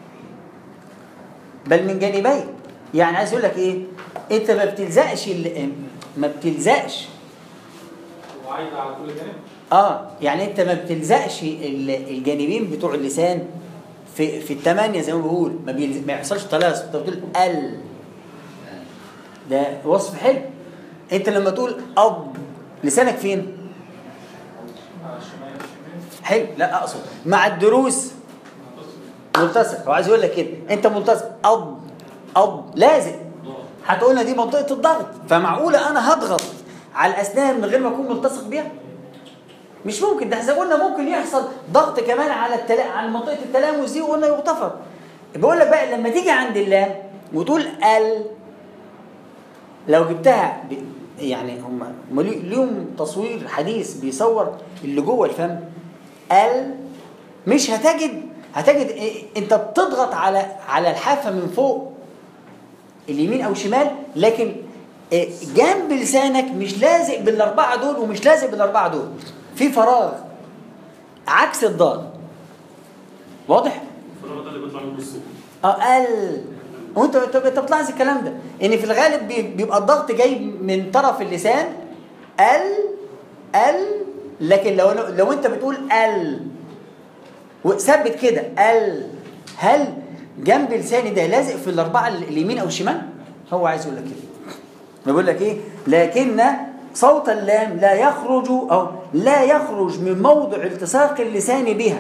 بل من جانبين يعني عايز اقول لك ايه انت ما بتلزقش ال- ما بتلزقش وعايد على كل جانب اه يعني انت ما بتلزقش ال- الجانبين بتوع اللسان في في الثمانيه زي ما بقول ما, بيلز... ما يحصلش تلاصق انت بتقول ال ده وصف حلو انت لما تقول اب لسانك فين على الشمال الشمال حلو لا اقصد مع الدروس ملتصق هو عايز يقول لك كده انت ملتصق اب اب لازق هتقولنا دي منطقه الضغط فمعقوله انا هضغط على الاسنان من غير ما اكون ملتصق بيها مش ممكن ده احنا قلنا ممكن يحصل ضغط كمان على التلا... على منطقه التلامس دي وقلنا يغتفر بقول لك بقى لما تيجي عند اللام وتقول ال لو جبتها ب... يعني هم هم لي- ليهم تصوير حديث بيصور اللي جوه الفم ال مش هتجد هتجد إيه؟ انت بتضغط على على الحافه من فوق اليمين او شمال لكن إيه، جنب لسانك مش لازق بالاربعه دول ومش لازق بالاربعه دول في فراغ عكس الضاد واضح الفراغ ده اللي بيطلع منه الصوت اه ال وانت انت انت بتلاحظ الكلام ده ان في الغالب بي- بيبقى الضغط جاي من طرف اللسان ال ال لكن لو لو انت بتقول ال وثبت كده ال هل جنب لساني ده لازق في الاربعه اليمين او الشمال هو عايز يقول لك كده بيقول لك ايه لكن صوت اللام لا يخرج او لا يخرج من موضع التصاق اللسان بها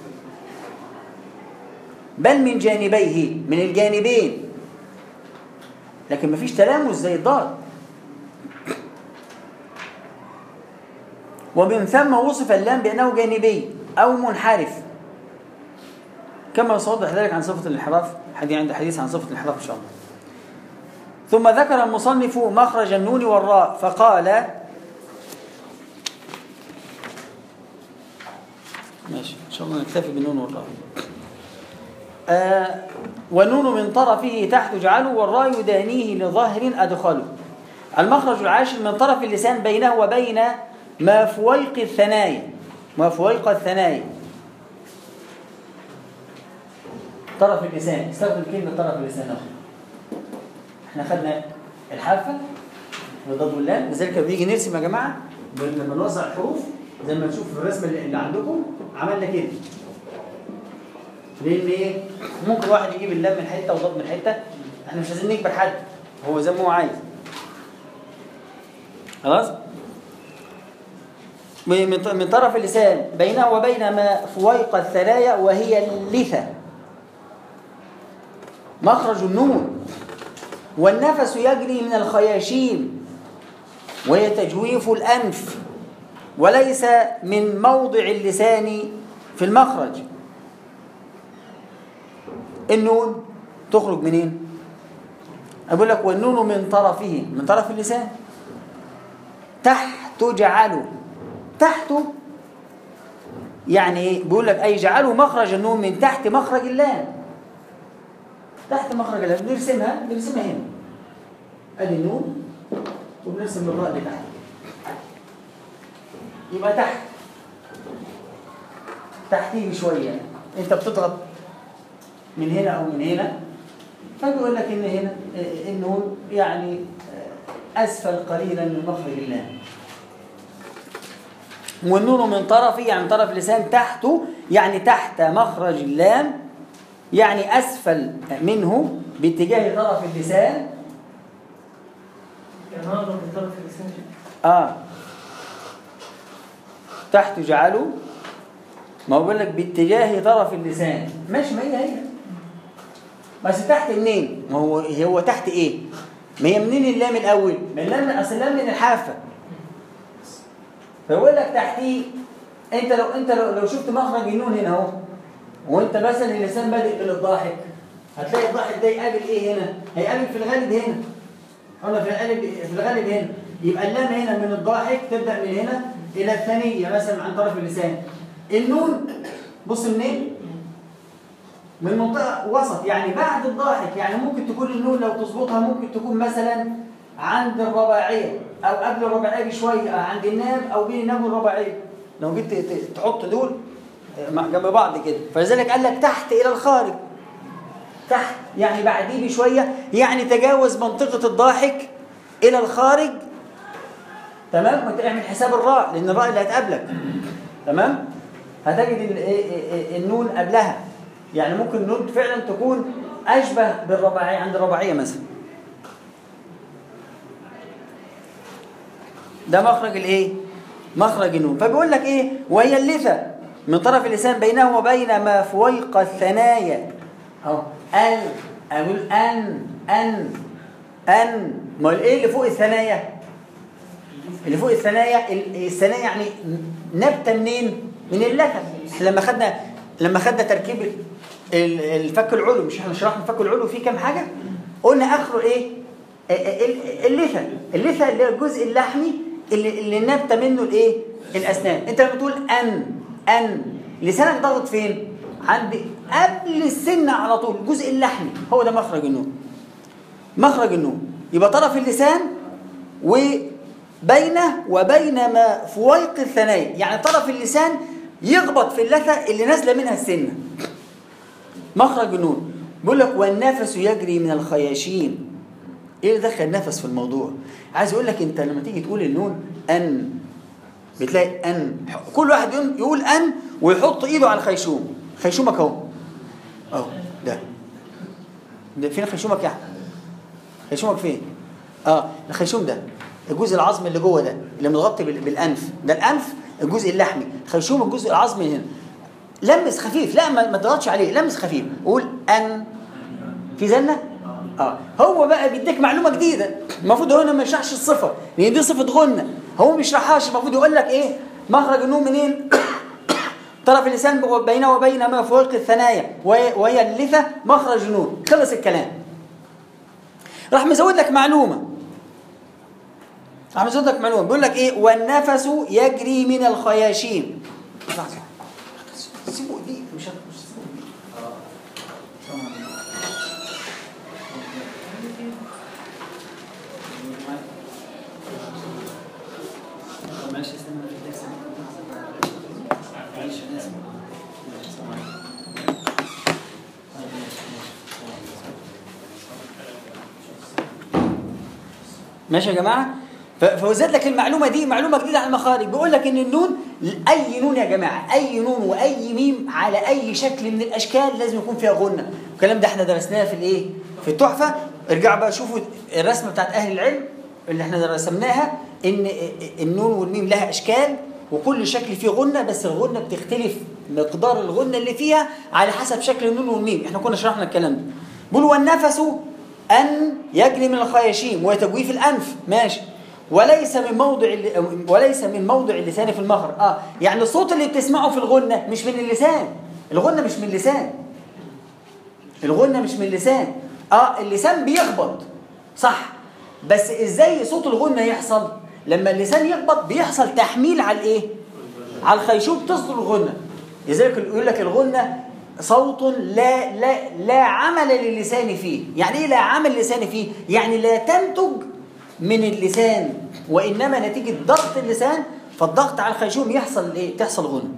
بل من جانبيه من الجانبين لكن مفيش تلامس زي الضاد ومن ثم وصف اللام بأنه جانبي أو منحرف كما يصدح ذلك عن صفة الانحراف حديث عند حديث عن صفة الانحراف إن شاء الله ثم ذكر المصنف مخرج النون والراء فقال ماشي إن شاء الله نكتفي بالنون والراء آه والنون من طرفه تحت جعله والراء يدانيه لظهر أدخله المخرج العاشر من طرف اللسان بينه وبين ما فويق الثنايا ما فويق الثنايا طرف اللسان استخدم كلمة طرف اللسان أخي. احنا خدنا الحافة والضاد واللام لذلك لما بنيجي نرسم يا جماعة لما نوزع الحروف زي ما تشوف في الرسم اللي اللي عندكم عملنا كده لان ايه ممكن واحد يجيب اللام من حته وضاد من حته احنا مش عايزين نكبر حد هو زي ما هو عايز خلاص من من طرف اللسان بينه وبين ما فويق الثنايا وهي اللثة مخرج النون والنفس يجري من الخياشيم وهي تجويف الأنف وليس من موضع اللسان في المخرج النون تخرج منين أقول لك والنون من طرفه من طرف اللسان تحت جعله تحته يعني ايه بيقول لك اي جعله مخرج النون من تحت مخرج اللام تحت مخرج اللام بنرسمها بنرسمها هنا ادي النون وبنرسم الراء اللي تحت يبقى تحت تحتيه بشويه انت بتضغط من هنا او من هنا فبيقول لك ان هنا النون يعني اسفل قليلا من مخرج اللام والنون من طرفه يعني من طرف اللسان تحته يعني تحت مخرج اللام يعني أسفل منه باتجاه طرف اللسان يعني أقرب لطرف اللسان آه تحت جعله ما هو بقول لك باتجاه طرف اللسان ماشي ما هي هي بس تحت منين؟ ما هو هو تحت ايه؟ ما هي منين اللام الاول؟ من اللام اصل اللام من الحافه فيقول لك تحتيه انت لو انت لو, لو شفت مخرج النون هنا اهو وانت مثلا اللسان بادئ بالضاحك هتلاقي الضاحك ده يقابل ايه هنا؟ هيقابل في الغالب هنا قلنا في الغالب في الغالب هنا يبقى اللام هنا من الضاحك تبدا من هنا الى الثانيه مثلا عن طرف اللسان النون بص منين؟ من منطقه وسط يعني بعد الضاحك يعني ممكن تكون النون لو تظبطها ممكن تكون مثلا عند الرباعيه او قبل الرباعيه بشويه عند الناب او بين الناب والرباعيه لو جيت تحط دول جنب بعض كده فلذلك قال لك تحت الى الخارج تحت يعني بعديه بشويه يعني تجاوز منطقه الضاحك الى الخارج تمام وانت اعمل حساب الراء لان الراء اللي هتقابلك تمام هتجد النون قبلها يعني ممكن النون فعلا تكون اشبه بالرباعيه عند الرباعيه مثلا ده مخرج الايه مخرج النون فبيقول لك ايه وهي اللثه من طرف اللسان بينه وبين ما فويق الثنايا اهو ال اقول ان ان ان ما الايه اللي فوق الثنايا اللي فوق الثنايا الثنايا يعني نبته منين من اللثه لما خدنا لما خدنا تركيب الفك العلو مش احنا شرحنا الفك العلو فيه كام حاجه قلنا اخره ايه اللثه اللثه اللي هو الجزء اللحمي اللي, اللي نبت منه الايه الاسنان انت لما تقول ان ان لسانك ضاغط فين عند قبل السنه على طول الجزء اللحمي هو ده مخرج النون مخرج النون يبقى طرف اللسان وبينه وبين ما فويق الثنايا يعني طرف اللسان يخبط في اللثه اللي نازله منها السنه مخرج النون بيقول لك والنفس يجري من الخياشيم ايه اللي دخل النفس في الموضوع عايز اقول لك انت لما تيجي تقول النون ان بتلاقي ان كل واحد يقول ان ويحط ايده على الخيشوم خيشومك اهو اهو ده ده فين خيشومك يا احمد خيشومك فين اه الخيشوم ده الجزء العظمي اللي جوه ده اللي متغطي بالانف ده الانف الجزء اللحمي خيشوم الجزء العظمي هنا لمس خفيف لا ما تضغطش عليه لمس خفيف قول ان في زنه اه هو بقى بيديك معلومه جديده المفروض هو ما يشرحش الصفه لان دي صفه غنه هو ما يشرحهاش المفروض يقول لك ايه مخرج النون منين طرف اللسان بينه وبين ما فوق الثنايا وهي اللثه مخرج النون خلص الكلام راح مزود لك معلومه راح مزود لك معلومه بيقول لك ايه والنفس يجري من الخياشيم سيبوا دي مش ماشي يا جماعه فوزاد لك المعلومه دي معلومه جديده عن المخارج بيقول لك ان النون اي نون يا جماعه اي نون واي ميم على اي شكل من الاشكال لازم يكون فيها غنه الكلام ده احنا درسناه في الايه في التحفه ارجعوا بقى شوفوا الرسمه بتاعت اهل العلم اللي احنا رسمناها ان النون والميم لها اشكال وكل شكل فيه غنه بس الغنه بتختلف مقدار الغنه اللي فيها على حسب شكل النون والميم احنا كنا شرحنا الكلام ده بيقول والنفس ان يجري من الخياشيم وتجويف الانف ماشي وليس من موضع ال- وليس من موضع اللسان في المخرج اه يعني الصوت اللي بتسمعه في الغنه مش من اللسان الغنه مش من اللسان الغنه مش من اللسان اه اللسان بيخبط صح بس ازاي صوت الغنه يحصل لما اللسان يخبط بيحصل تحميل على الايه على الخيشوم تصدر الغنه لذلك يقول لك الغنه صوت لا لا لا عمل للسان فيه يعني ايه لا عمل للسان فيه يعني لا تنتج من اللسان وانما نتيجه ضغط اللسان فالضغط على الخيشوم يحصل ايه تحصل غنه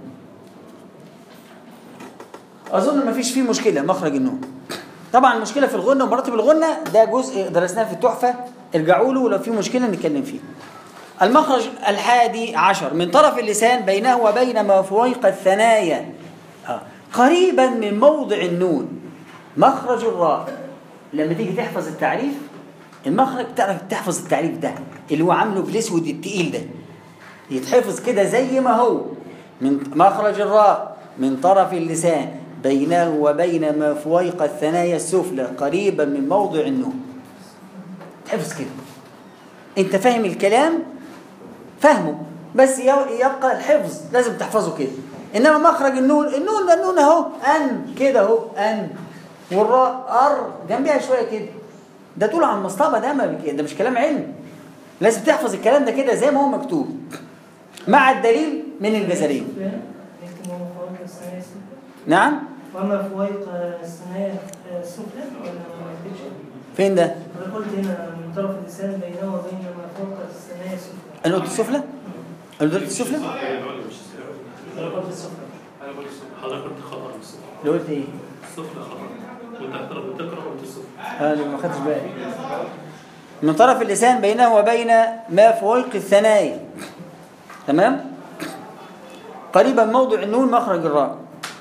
اظن ما فيش فيه مشكله مخرج النون طبعا المشكله في الغنه ومراتب الغنه ده جزء درسناه في التحفه ارجعوا له ولو في مشكله نتكلم فيه المخرج الحادي عشر من طرف اللسان بينه وبين ما فويق الثنايا آه. قريبا من موضع النون مخرج الراء لما تيجي تحفظ التعريف المخرج تعرف تحفظ التعريف ده اللي هو عامله بالاسود التقيل ده يتحفظ كده زي ما هو من مخرج الراء من طرف اللسان بينه وبين ما فويق الثنايا السفلى قريبا من موضع النون تحفظ كده انت فاهم الكلام فاهمه بس يبقى الحفظ لازم تحفظه كده انما مخرج النون النون ده النون اهو ان كده اهو ان والراء ار جنبيها شويه كده ده تقول عن مصطبه ده ما بك... ده مش كلام علم لازم تحفظ الكلام ده كده زي ما هو مكتوب مع الدليل من الجزريه نكتب وما فوق الثنايا السفلى نعم وما فوق الثنايا السفلى ولا ما نكتبش فين ده انا قلت هنا من طرف اللسان بينه وبين ما فوق الثنايا السفلى انا قلت السفلى انا قلت السفلى انا قلت السفلى حضرتك قلت خطأ من السفلى اللي قلت ايه السفلى خطأ وانت هتقرا بتقرا وانت السفلى انا ما خدتش بالي من طرف اللسان بينه وبين ما فوق الثنايا تمام قريبا موضع النون مخرج الراء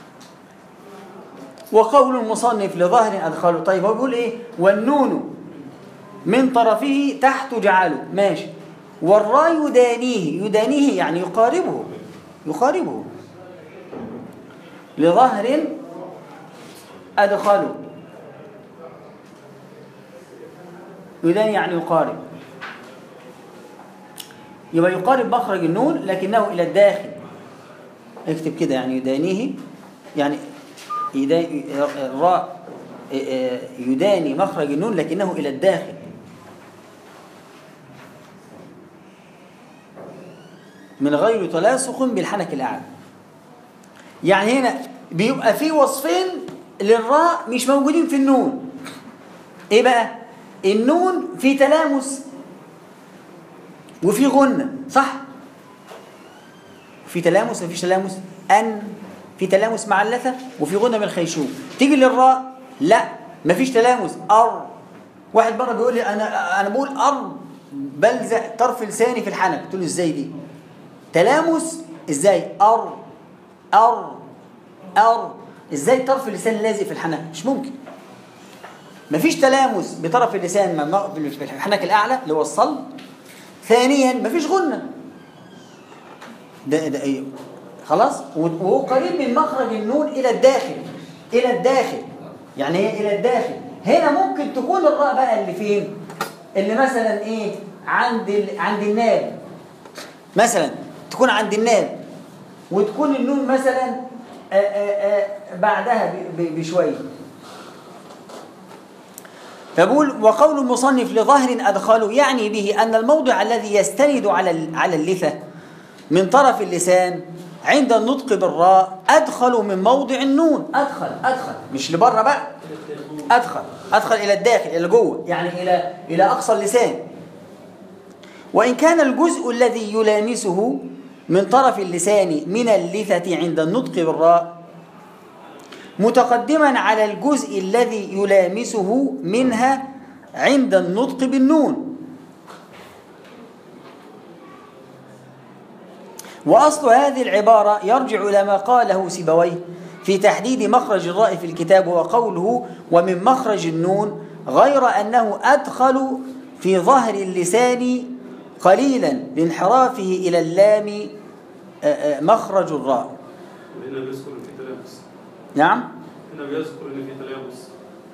وقول المصنف لظهر أدخله طيب هو بيقول إيه والنون من طرفه تحت جعله ماشي والراء يدانيه يدانيه يعني يقاربه يقاربه لظهر أدخله يداني يعني يقارب يبقى يقارب مخرج النون لكنه إلى الداخل اكتب كده يعني يدانيه يعني يدا- الراء يداني مخرج النون لكنه إلى الداخل من غير تلاصق بالحنك الأعلى يعني هنا بيبقى في وصفين للراء مش موجودين في النون ايه بقى النون في تلامس وفي غنة صح في تلامس مفيش تلامس ان في تلامس مع اللثة وفي غنة من الخيشوم تيجي للراء لا مفيش تلامس ار واحد بره بيقول لي انا انا بقول ار بلزق طرف لساني في الحنك قلت له ازاي دي تلامس ازاي ار ار ار ازاي طرف اللسان لازق في الحنك مش ممكن مفيش تلامس بطرف اللسان مع- في الحنك الاعلى اللي هو الصلب ثانيا مفيش غنه ده ده ايه خلاص وهو قريب من مخرج النون الى الداخل الى الداخل يعني هي الى الداخل هنا ممكن تكون الراء بقى اللي فين اللي مثلا ايه عند ال... عند الناب مثلا تكون عند الناب وتكون النون مثلا آآ آآ بعدها ب- ب- بشويه فبقول وقول المصنف لظهر أدخله يعني به أن الموضع الذي يستند على ال- على اللثة من طرف اللسان عند النطق بالراء أدخل من موضع النون أدخل أدخل مش لبره بقى أدخل أدخل إلى الداخل إلى جوه يعني إلى إلى أقصى اللسان وإن كان الجزء الذي يلامسه من طرف اللسان من اللثة عند النطق بالراء متقدما على الجزء الذي يلامسه منها عند النطق بالنون وأصل هذه العبارة يرجع إلى ما قاله سيبويه في تحديد مخرج الراء في الكتاب وهو قوله ومن مخرج النون غير أنه أدخل في ظهر اللسان قليلا لانحرافه إلى اللام آه، آه، مخرج الراء هنا بيذكر ان في تلامس نعم هنا بيذكر ان في تلامس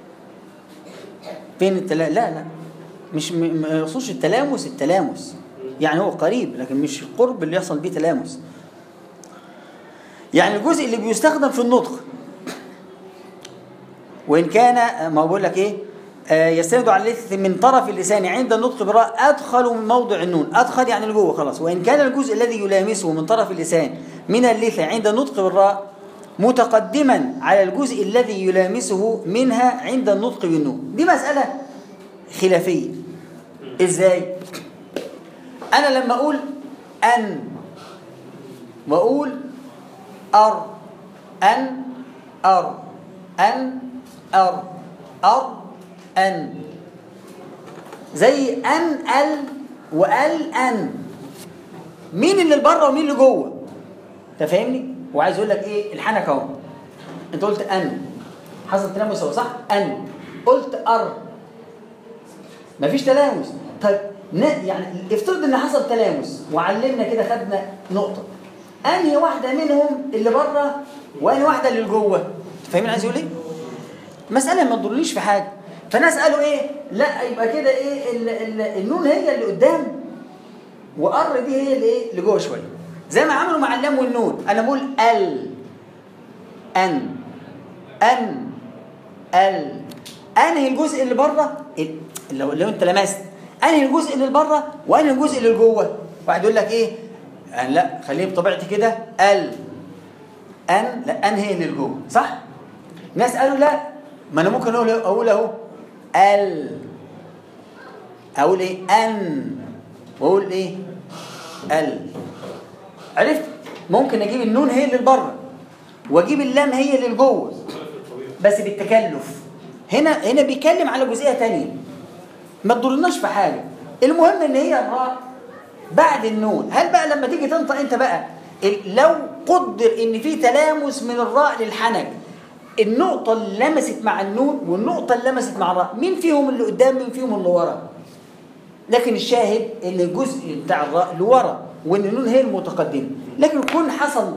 فين التلا... لا لا مش م- ما يقصدش التلامس التلامس يعني هو قريب لكن مش القرب اللي يحصل بيه تلامس يعني الجزء اللي بيستخدم في النطق وإن كان ما بقول لك إيه آه، يستند على اللثة من طرف اللسان عند النطق بالراء أدخل من موضع النون أدخل يعني لجوه خلاص وإن كان الجزء الذي يلامسه من طرف اللسان من اللثة عند النطق بالراء متقدما على الجزء الذي يلامسه منها عند النطق بالنون دي مسألة خلافية إزاي؟ أنا لما أقول أن وأقول أر أن أر أن أر أر أن زي أن ال وال أن مين اللي بره ومين اللي جوه انت فاهمني وعايز اقول لك ايه الحنك اهو انت قلت ان حصل تلامس اهو صح ان قلت ار مفيش تلامس طيب ن- يعني افترض ان حصل تلامس وعلمنا كده خدنا نقطه انهي واحده منهم اللي بره وانهي واحده اللي جوه فاهمين عايز يقول ايه مساله ما تضرنيش في حاجه فناس قالوا ايه لا يبقى كده ايه ال ال النون هي اللي قدام وار دي هي اللي ايه اللي جوه شويه زي ما عملوا مع اللام والنون انا بقول ال ان ان ال انهي الجزء اللي بره ال- لو لو انت لمست انهي الجزء اللي بره وانهي الجزء اللي جوه واحد يقول لك ايه أن لا خليه بطبيعتي كده ال ان لا ان هي اللي جوه صح ناس قالوا لا ما انا ممكن اقول اقول اهو ال اقول ايه ان واقول ايه ال عرفت ممكن اجيب النون هي اللي بره واجيب اللام هي اللي جوه بس بالتكلف هنا هنا بيتكلم على جزئيه تانية ما تضرناش في حاجه المهم ان هي الراء بعد النون هل بقى لما تيجي تنطق انت بقى ال- لو قدر ان في تلامس من الراء للحنك النقطة اللي لمست مع النون والنقطة اللي لمست مع الراء مين فيهم اللي قدام مين فيهم اللي ورا لكن الشاهد ان الجزء بتاع الراء لورا وان النون هي المتقدمة لكن كون حصل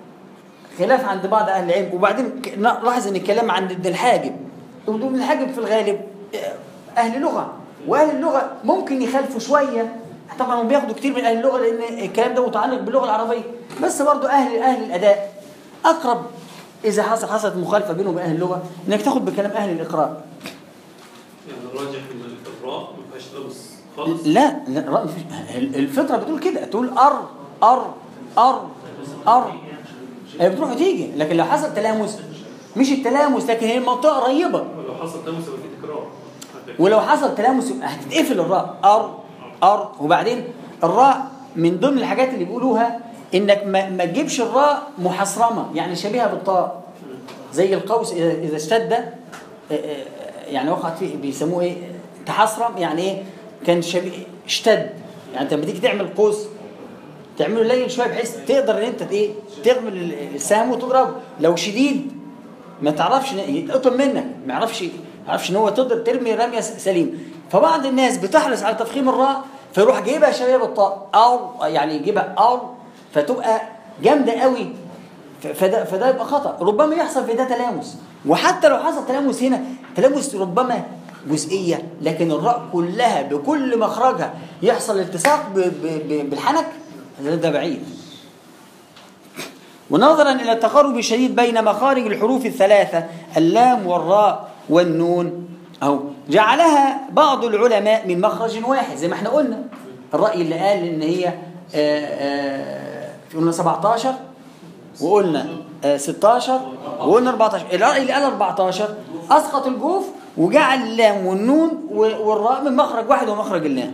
خلاف عند بعض اهل العلم وبعدين ك- لاحظ ان الكلام عن ابن الحاجب ابن الحاجب في الغالب آه، اهل لغه واهل اللغه ممكن يخالفوا شويه طبعا هم بياخدوا كتير من اهل اللغه لان الكلام ده متعلق باللغه العربيه بس برضو اهل اهل الاداء اقرب اذا حصل حصلت مخالفه بينهم وبين اهل اللغه انك تاخد بكلام اهل الاقراء يعني الراجح ان الراء ما فيهاش لبس خالص لا لا الرأي مفيش- الفطره بتقول كده تقول ار ار ار ار هي بتروح وتيجي لكن لو حصل تلامس مش التلامس لكن هي المنطقه قريبه ولو حصل تلامس يبقى في تكرار ولو حصل تلامس يبقى هتتقفل الراء ار ار وبعدين الراء من ضمن الحاجات اللي بيقولوها انك ما, ما تجيبش الراء محصرمه يعني شبيهه بالطاء زي القوس اذا إذا اشتد آه، آه، يعني وقعت فيه بيسموه ايه تحصرم يعني ايه كان شبيه اشتد يعني انت لما تيجي تعمل قوس تعمله لين شويه بحيث تقدر ان انت ايه تغمل السهم وتضربه لو شديد ما تعرفش إن- يتقطم منك ما يعرفش ما يعرفش ان هو تقدر ترمي رميه س- سليم فبعض الناس بتحرص على تفخيم الراء فيروح جايبها شبيه بالطاء او يعني يجيبها او فتبقى جامده قوي ف- فده فده يبقى خطا ربما يحصل في ده تلامس وحتى لو حصل تلامس هنا تلامس ربما جزئيه لكن الراء كلها بكل مخرجها يحصل التصاق ب- ب- ب- بالحنك ده ده بعيد ونظرا إلى التقارب الشديد بين مخارج الحروف الثلاثة اللام والراء والنون أو جعلها بعض العلماء من مخرج واحد زي ما احنا قلنا الرأي اللي قال إن هي آه، آه، قلنا 17 وقلنا آه، 16 وقلنا 14 الرأي اللي قال 14 أسقط الجوف وجعل اللام والنون والراء من مخرج واحد ومخرج اللام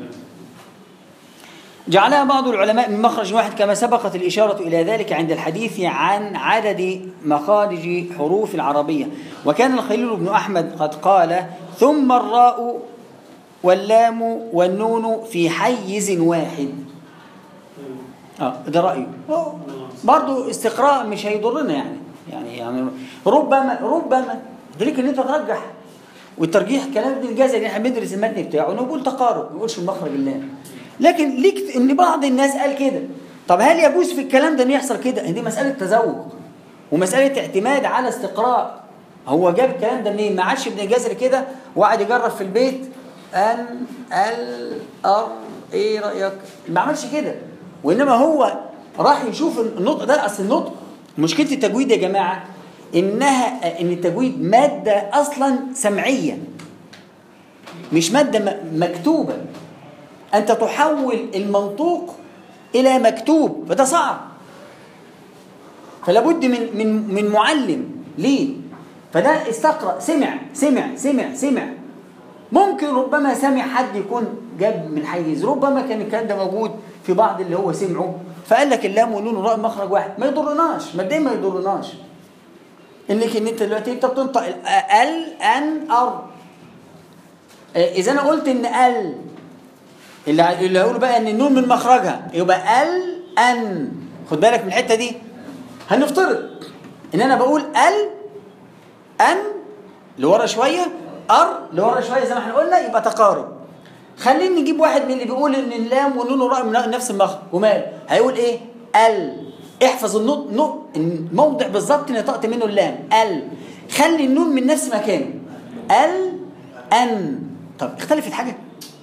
جعلها بعض العلماء من مخرج واحد كما سبقت الإشارة إلى ذلك عند الحديث عن عدد مخارج حروف العربية وكان الخليل بن أحمد قد قال ثم الراء واللام والنون في حيز واحد اه ده رايه آه، برضه استقراء مش هيضرنا يعني يعني يعني ربما ربما ذلك ان انت ترجح والترجيح كلام ابن الجزري احنا بندرس المتن بتاعه انه بيقول تقارب ما يقولش المخرج اللام لكن ليك ان بعض الناس قال كده طب هل يجوز في الكلام ده ان يحصل كده دي مساله تذوق ومساله اعتماد على استقراء هو جاب الكلام ده منين ما عادش ابن الجزري كده وقعد يجرب في البيت ان ال ار ايه رايك ما عملش كده وانما هو راح يشوف النطق ده اصل النطق مشكله التجويد يا جماعه انها ان التجويد ماده اصلا سمعيه مش ماده م- مكتوبه انت تحول المنطوق الى مكتوب فده صعب فلا بد من من من معلم ليه فده استقرا سمع سمع سمع سمع ممكن ربما سمع حد يكون جاب من حيز ربما كان الكلام ده موجود في بعض اللي هو سمعه فقال لك اللام والنون والراء مخرج واحد ما يضرناش مبدئيا ما يضرناش انك ان انت دلوقتي انت بتنطق ال ال ان ار آه، اذا انا قلت ان ال اللي ع- اللي هيقولوا بقى ان النون من مخرجها يبقى ال ان خد بالك من الحته دي هنفترض ان انا بقول ال ان لورا شويه ار لورا شويه زي ما احنا قلنا يبقى تقارب خلينا نجيب واحد من اللي بيقول ان اللام والنون والراء من نفس المخرج ومال هيقول ايه ال احفظ النطق نطق الموضع بالظبط اللي نطقت منه اللام ال خلي النون من نفس مكانه ال ان طب اختلفت حاجه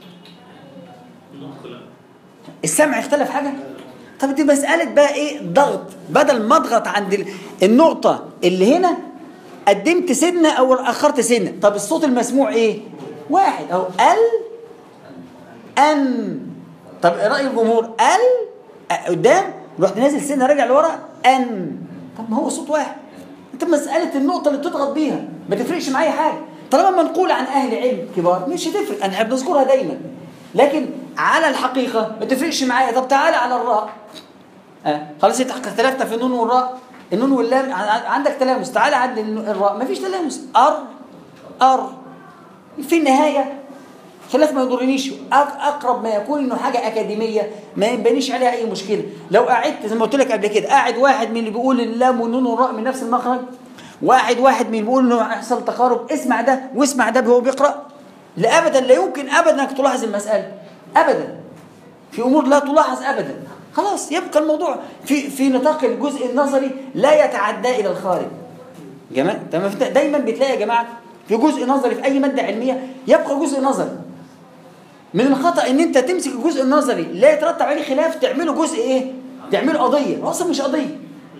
السمع اختلف حاجه طب دي مساله بقى ايه ضغط بدل ما اضغط عند ال- النقطه اللي هنا قدمت سنه او اخرت سنه طب الصوت المسموع ايه واحد اهو ال ان طب إيه راي الجمهور ال أ- قدام رحت نازل سنه راجع لورا ان طب ما هو صوت واحد انت مساله النقطه اللي بتضغط بيها ما تفرقش معايا حاجه طالما منقول عن اهل علم كبار مش هتفرق احنا بنذكرها دايما لكن على الحقيقه ما تفرقش معايا طب تعالى على الراء آه. خلاص انت اختلفنا في النون والراء النون واللام ع- عندك تلامس تعالى عند الن- الراء مفيش تلامس ار ار في النهايه خلاف ما يضرنيش أق- اقرب ما يكون انه حاجه اكاديميه ما ينبنيش عليها اي مشكله لو قعدت زي ما قلت لك قبل كده قاعد واحد من اللي بيقول اللام والنون والراء من نفس المخرج واحد واحد من اللي بيقول انه هيحصل تقارب اسمع ده واسمع ده وهو بيقرا لا ابدا لا يمكن ابدا انك تلاحظ المساله ابدا في امور لا تلاحظ ابدا خلاص يبقى الموضوع في في نطاق الجزء النظري لا يتعدى الى الخارج جماعه تمام دايما بتلاقي يا جماعه في جزء نظري في اي ماده علميه يبقى جزء نظري من الخطا ان انت تمسك الجزء النظري لا يترتب عليه خلاف تعمله جزء ايه تعمله قضيه هو اصلا مش قضيه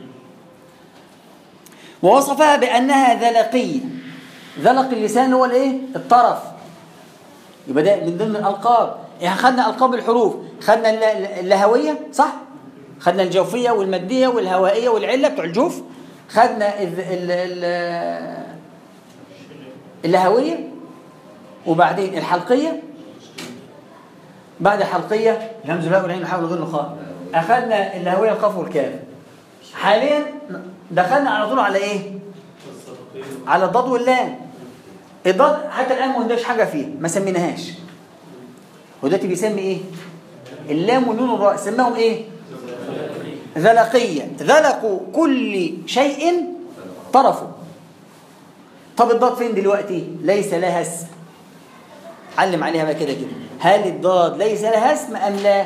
ووصفها بانها ذلقيه ذلق اللسان هو الايه الطرف يبقى ده من ضمن الالقاب يعني خدنا القاب الحروف خدنا الل- الل- اللهويه صح خدنا الجوفيه والماديه والهوائيه والعله بتوع الجوف خدنا ال ال ال اللهويه وبعدين الحلقيه بعد الحلقيه الهمز والهاء والعين والحاء والغين والخاء اخذنا اللهويه القاف والكاف حاليا دخلنا على طول على ايه على الضاد واللام الضاد حتى الان ما عندناش حاجه فيه ما سميناهاش ودلوقتي بيسمي ايه اللام والنون والراء سماهم ايه ذلقيه ذلقوا كل شيء طرفه طب الضاد فين دلوقتي ليس لها اسم علم عليها بقى كده كده هل الضاد ليس لها اسم ام لا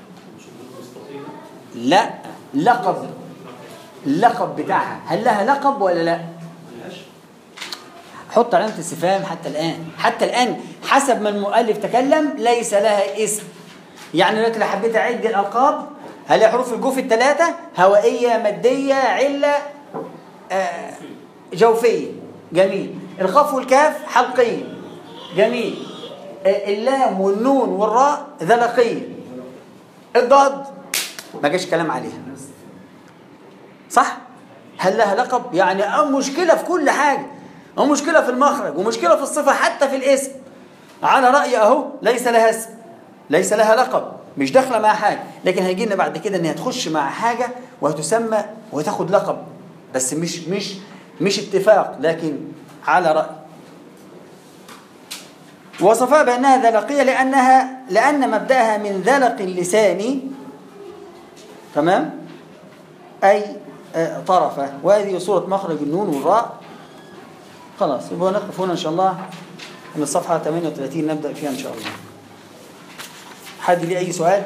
لا لقب اللقب بتاعها هل لها لقب ولا لا حط علامة استفهام حتى الآن حتى الآن حسب ما المؤلف تكلم ليس لها اسم يعني دلوقتي لو حبيت أعد الألقاب هل هي حروف الجوف الثلاثة هوائية مادية علة آه جوفية جميل الخاف والكاف حلقية جميل آه اللام والنون والراء ذلقية الضاد ما جاش كلام عليها صح هل لها لقب يعني أو مشكلة في كل حاجة أو مشكلة في المخرج ومشكلة في الصفة حتى في الاسم على رأي أهو ليس لها اسم ليس لها لقب مش داخله مع حاجه لكن هيجي لنا بعد كده ان هي تخش مع حاجه وهتسمى وتاخد لقب بس مش مش مش اتفاق لكن على راي وصفها بانها ذلقيه لانها لان مبداها من ذلق اللسان تمام أي آه، طرفه وهذه صورة مخرج النون والراء خلاص يبقى نقف هنا إن شاء الله من الصفحة 38 نبدأ فيها إن شاء الله حد ليه أي سؤال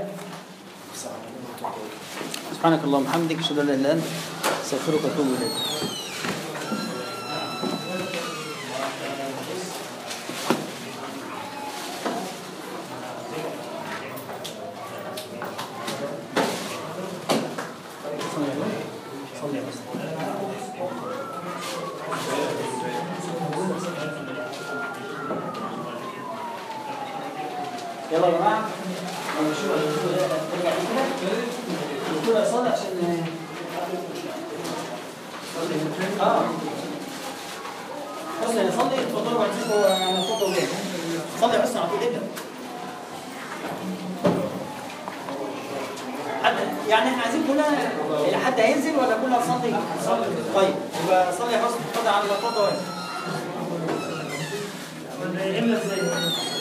سبحانك اللهم وبحمدك أشهد أن لا إله إلا أنت أستغفرك وأتوب إليك صلي بس يلا يا جماعه يلا شو ترجع كده الدكتور صلي عشان اه صلي صلي اتفضلوا بعد كده اتفضلوا ليه صلي بس على طول ابدا حد يعني احنا عايزين كلنا حد هينزل ولا كلنا نصلي؟ طيب يبقى صلي يا حسن اتفضل على الخطوه ولا يهمك زي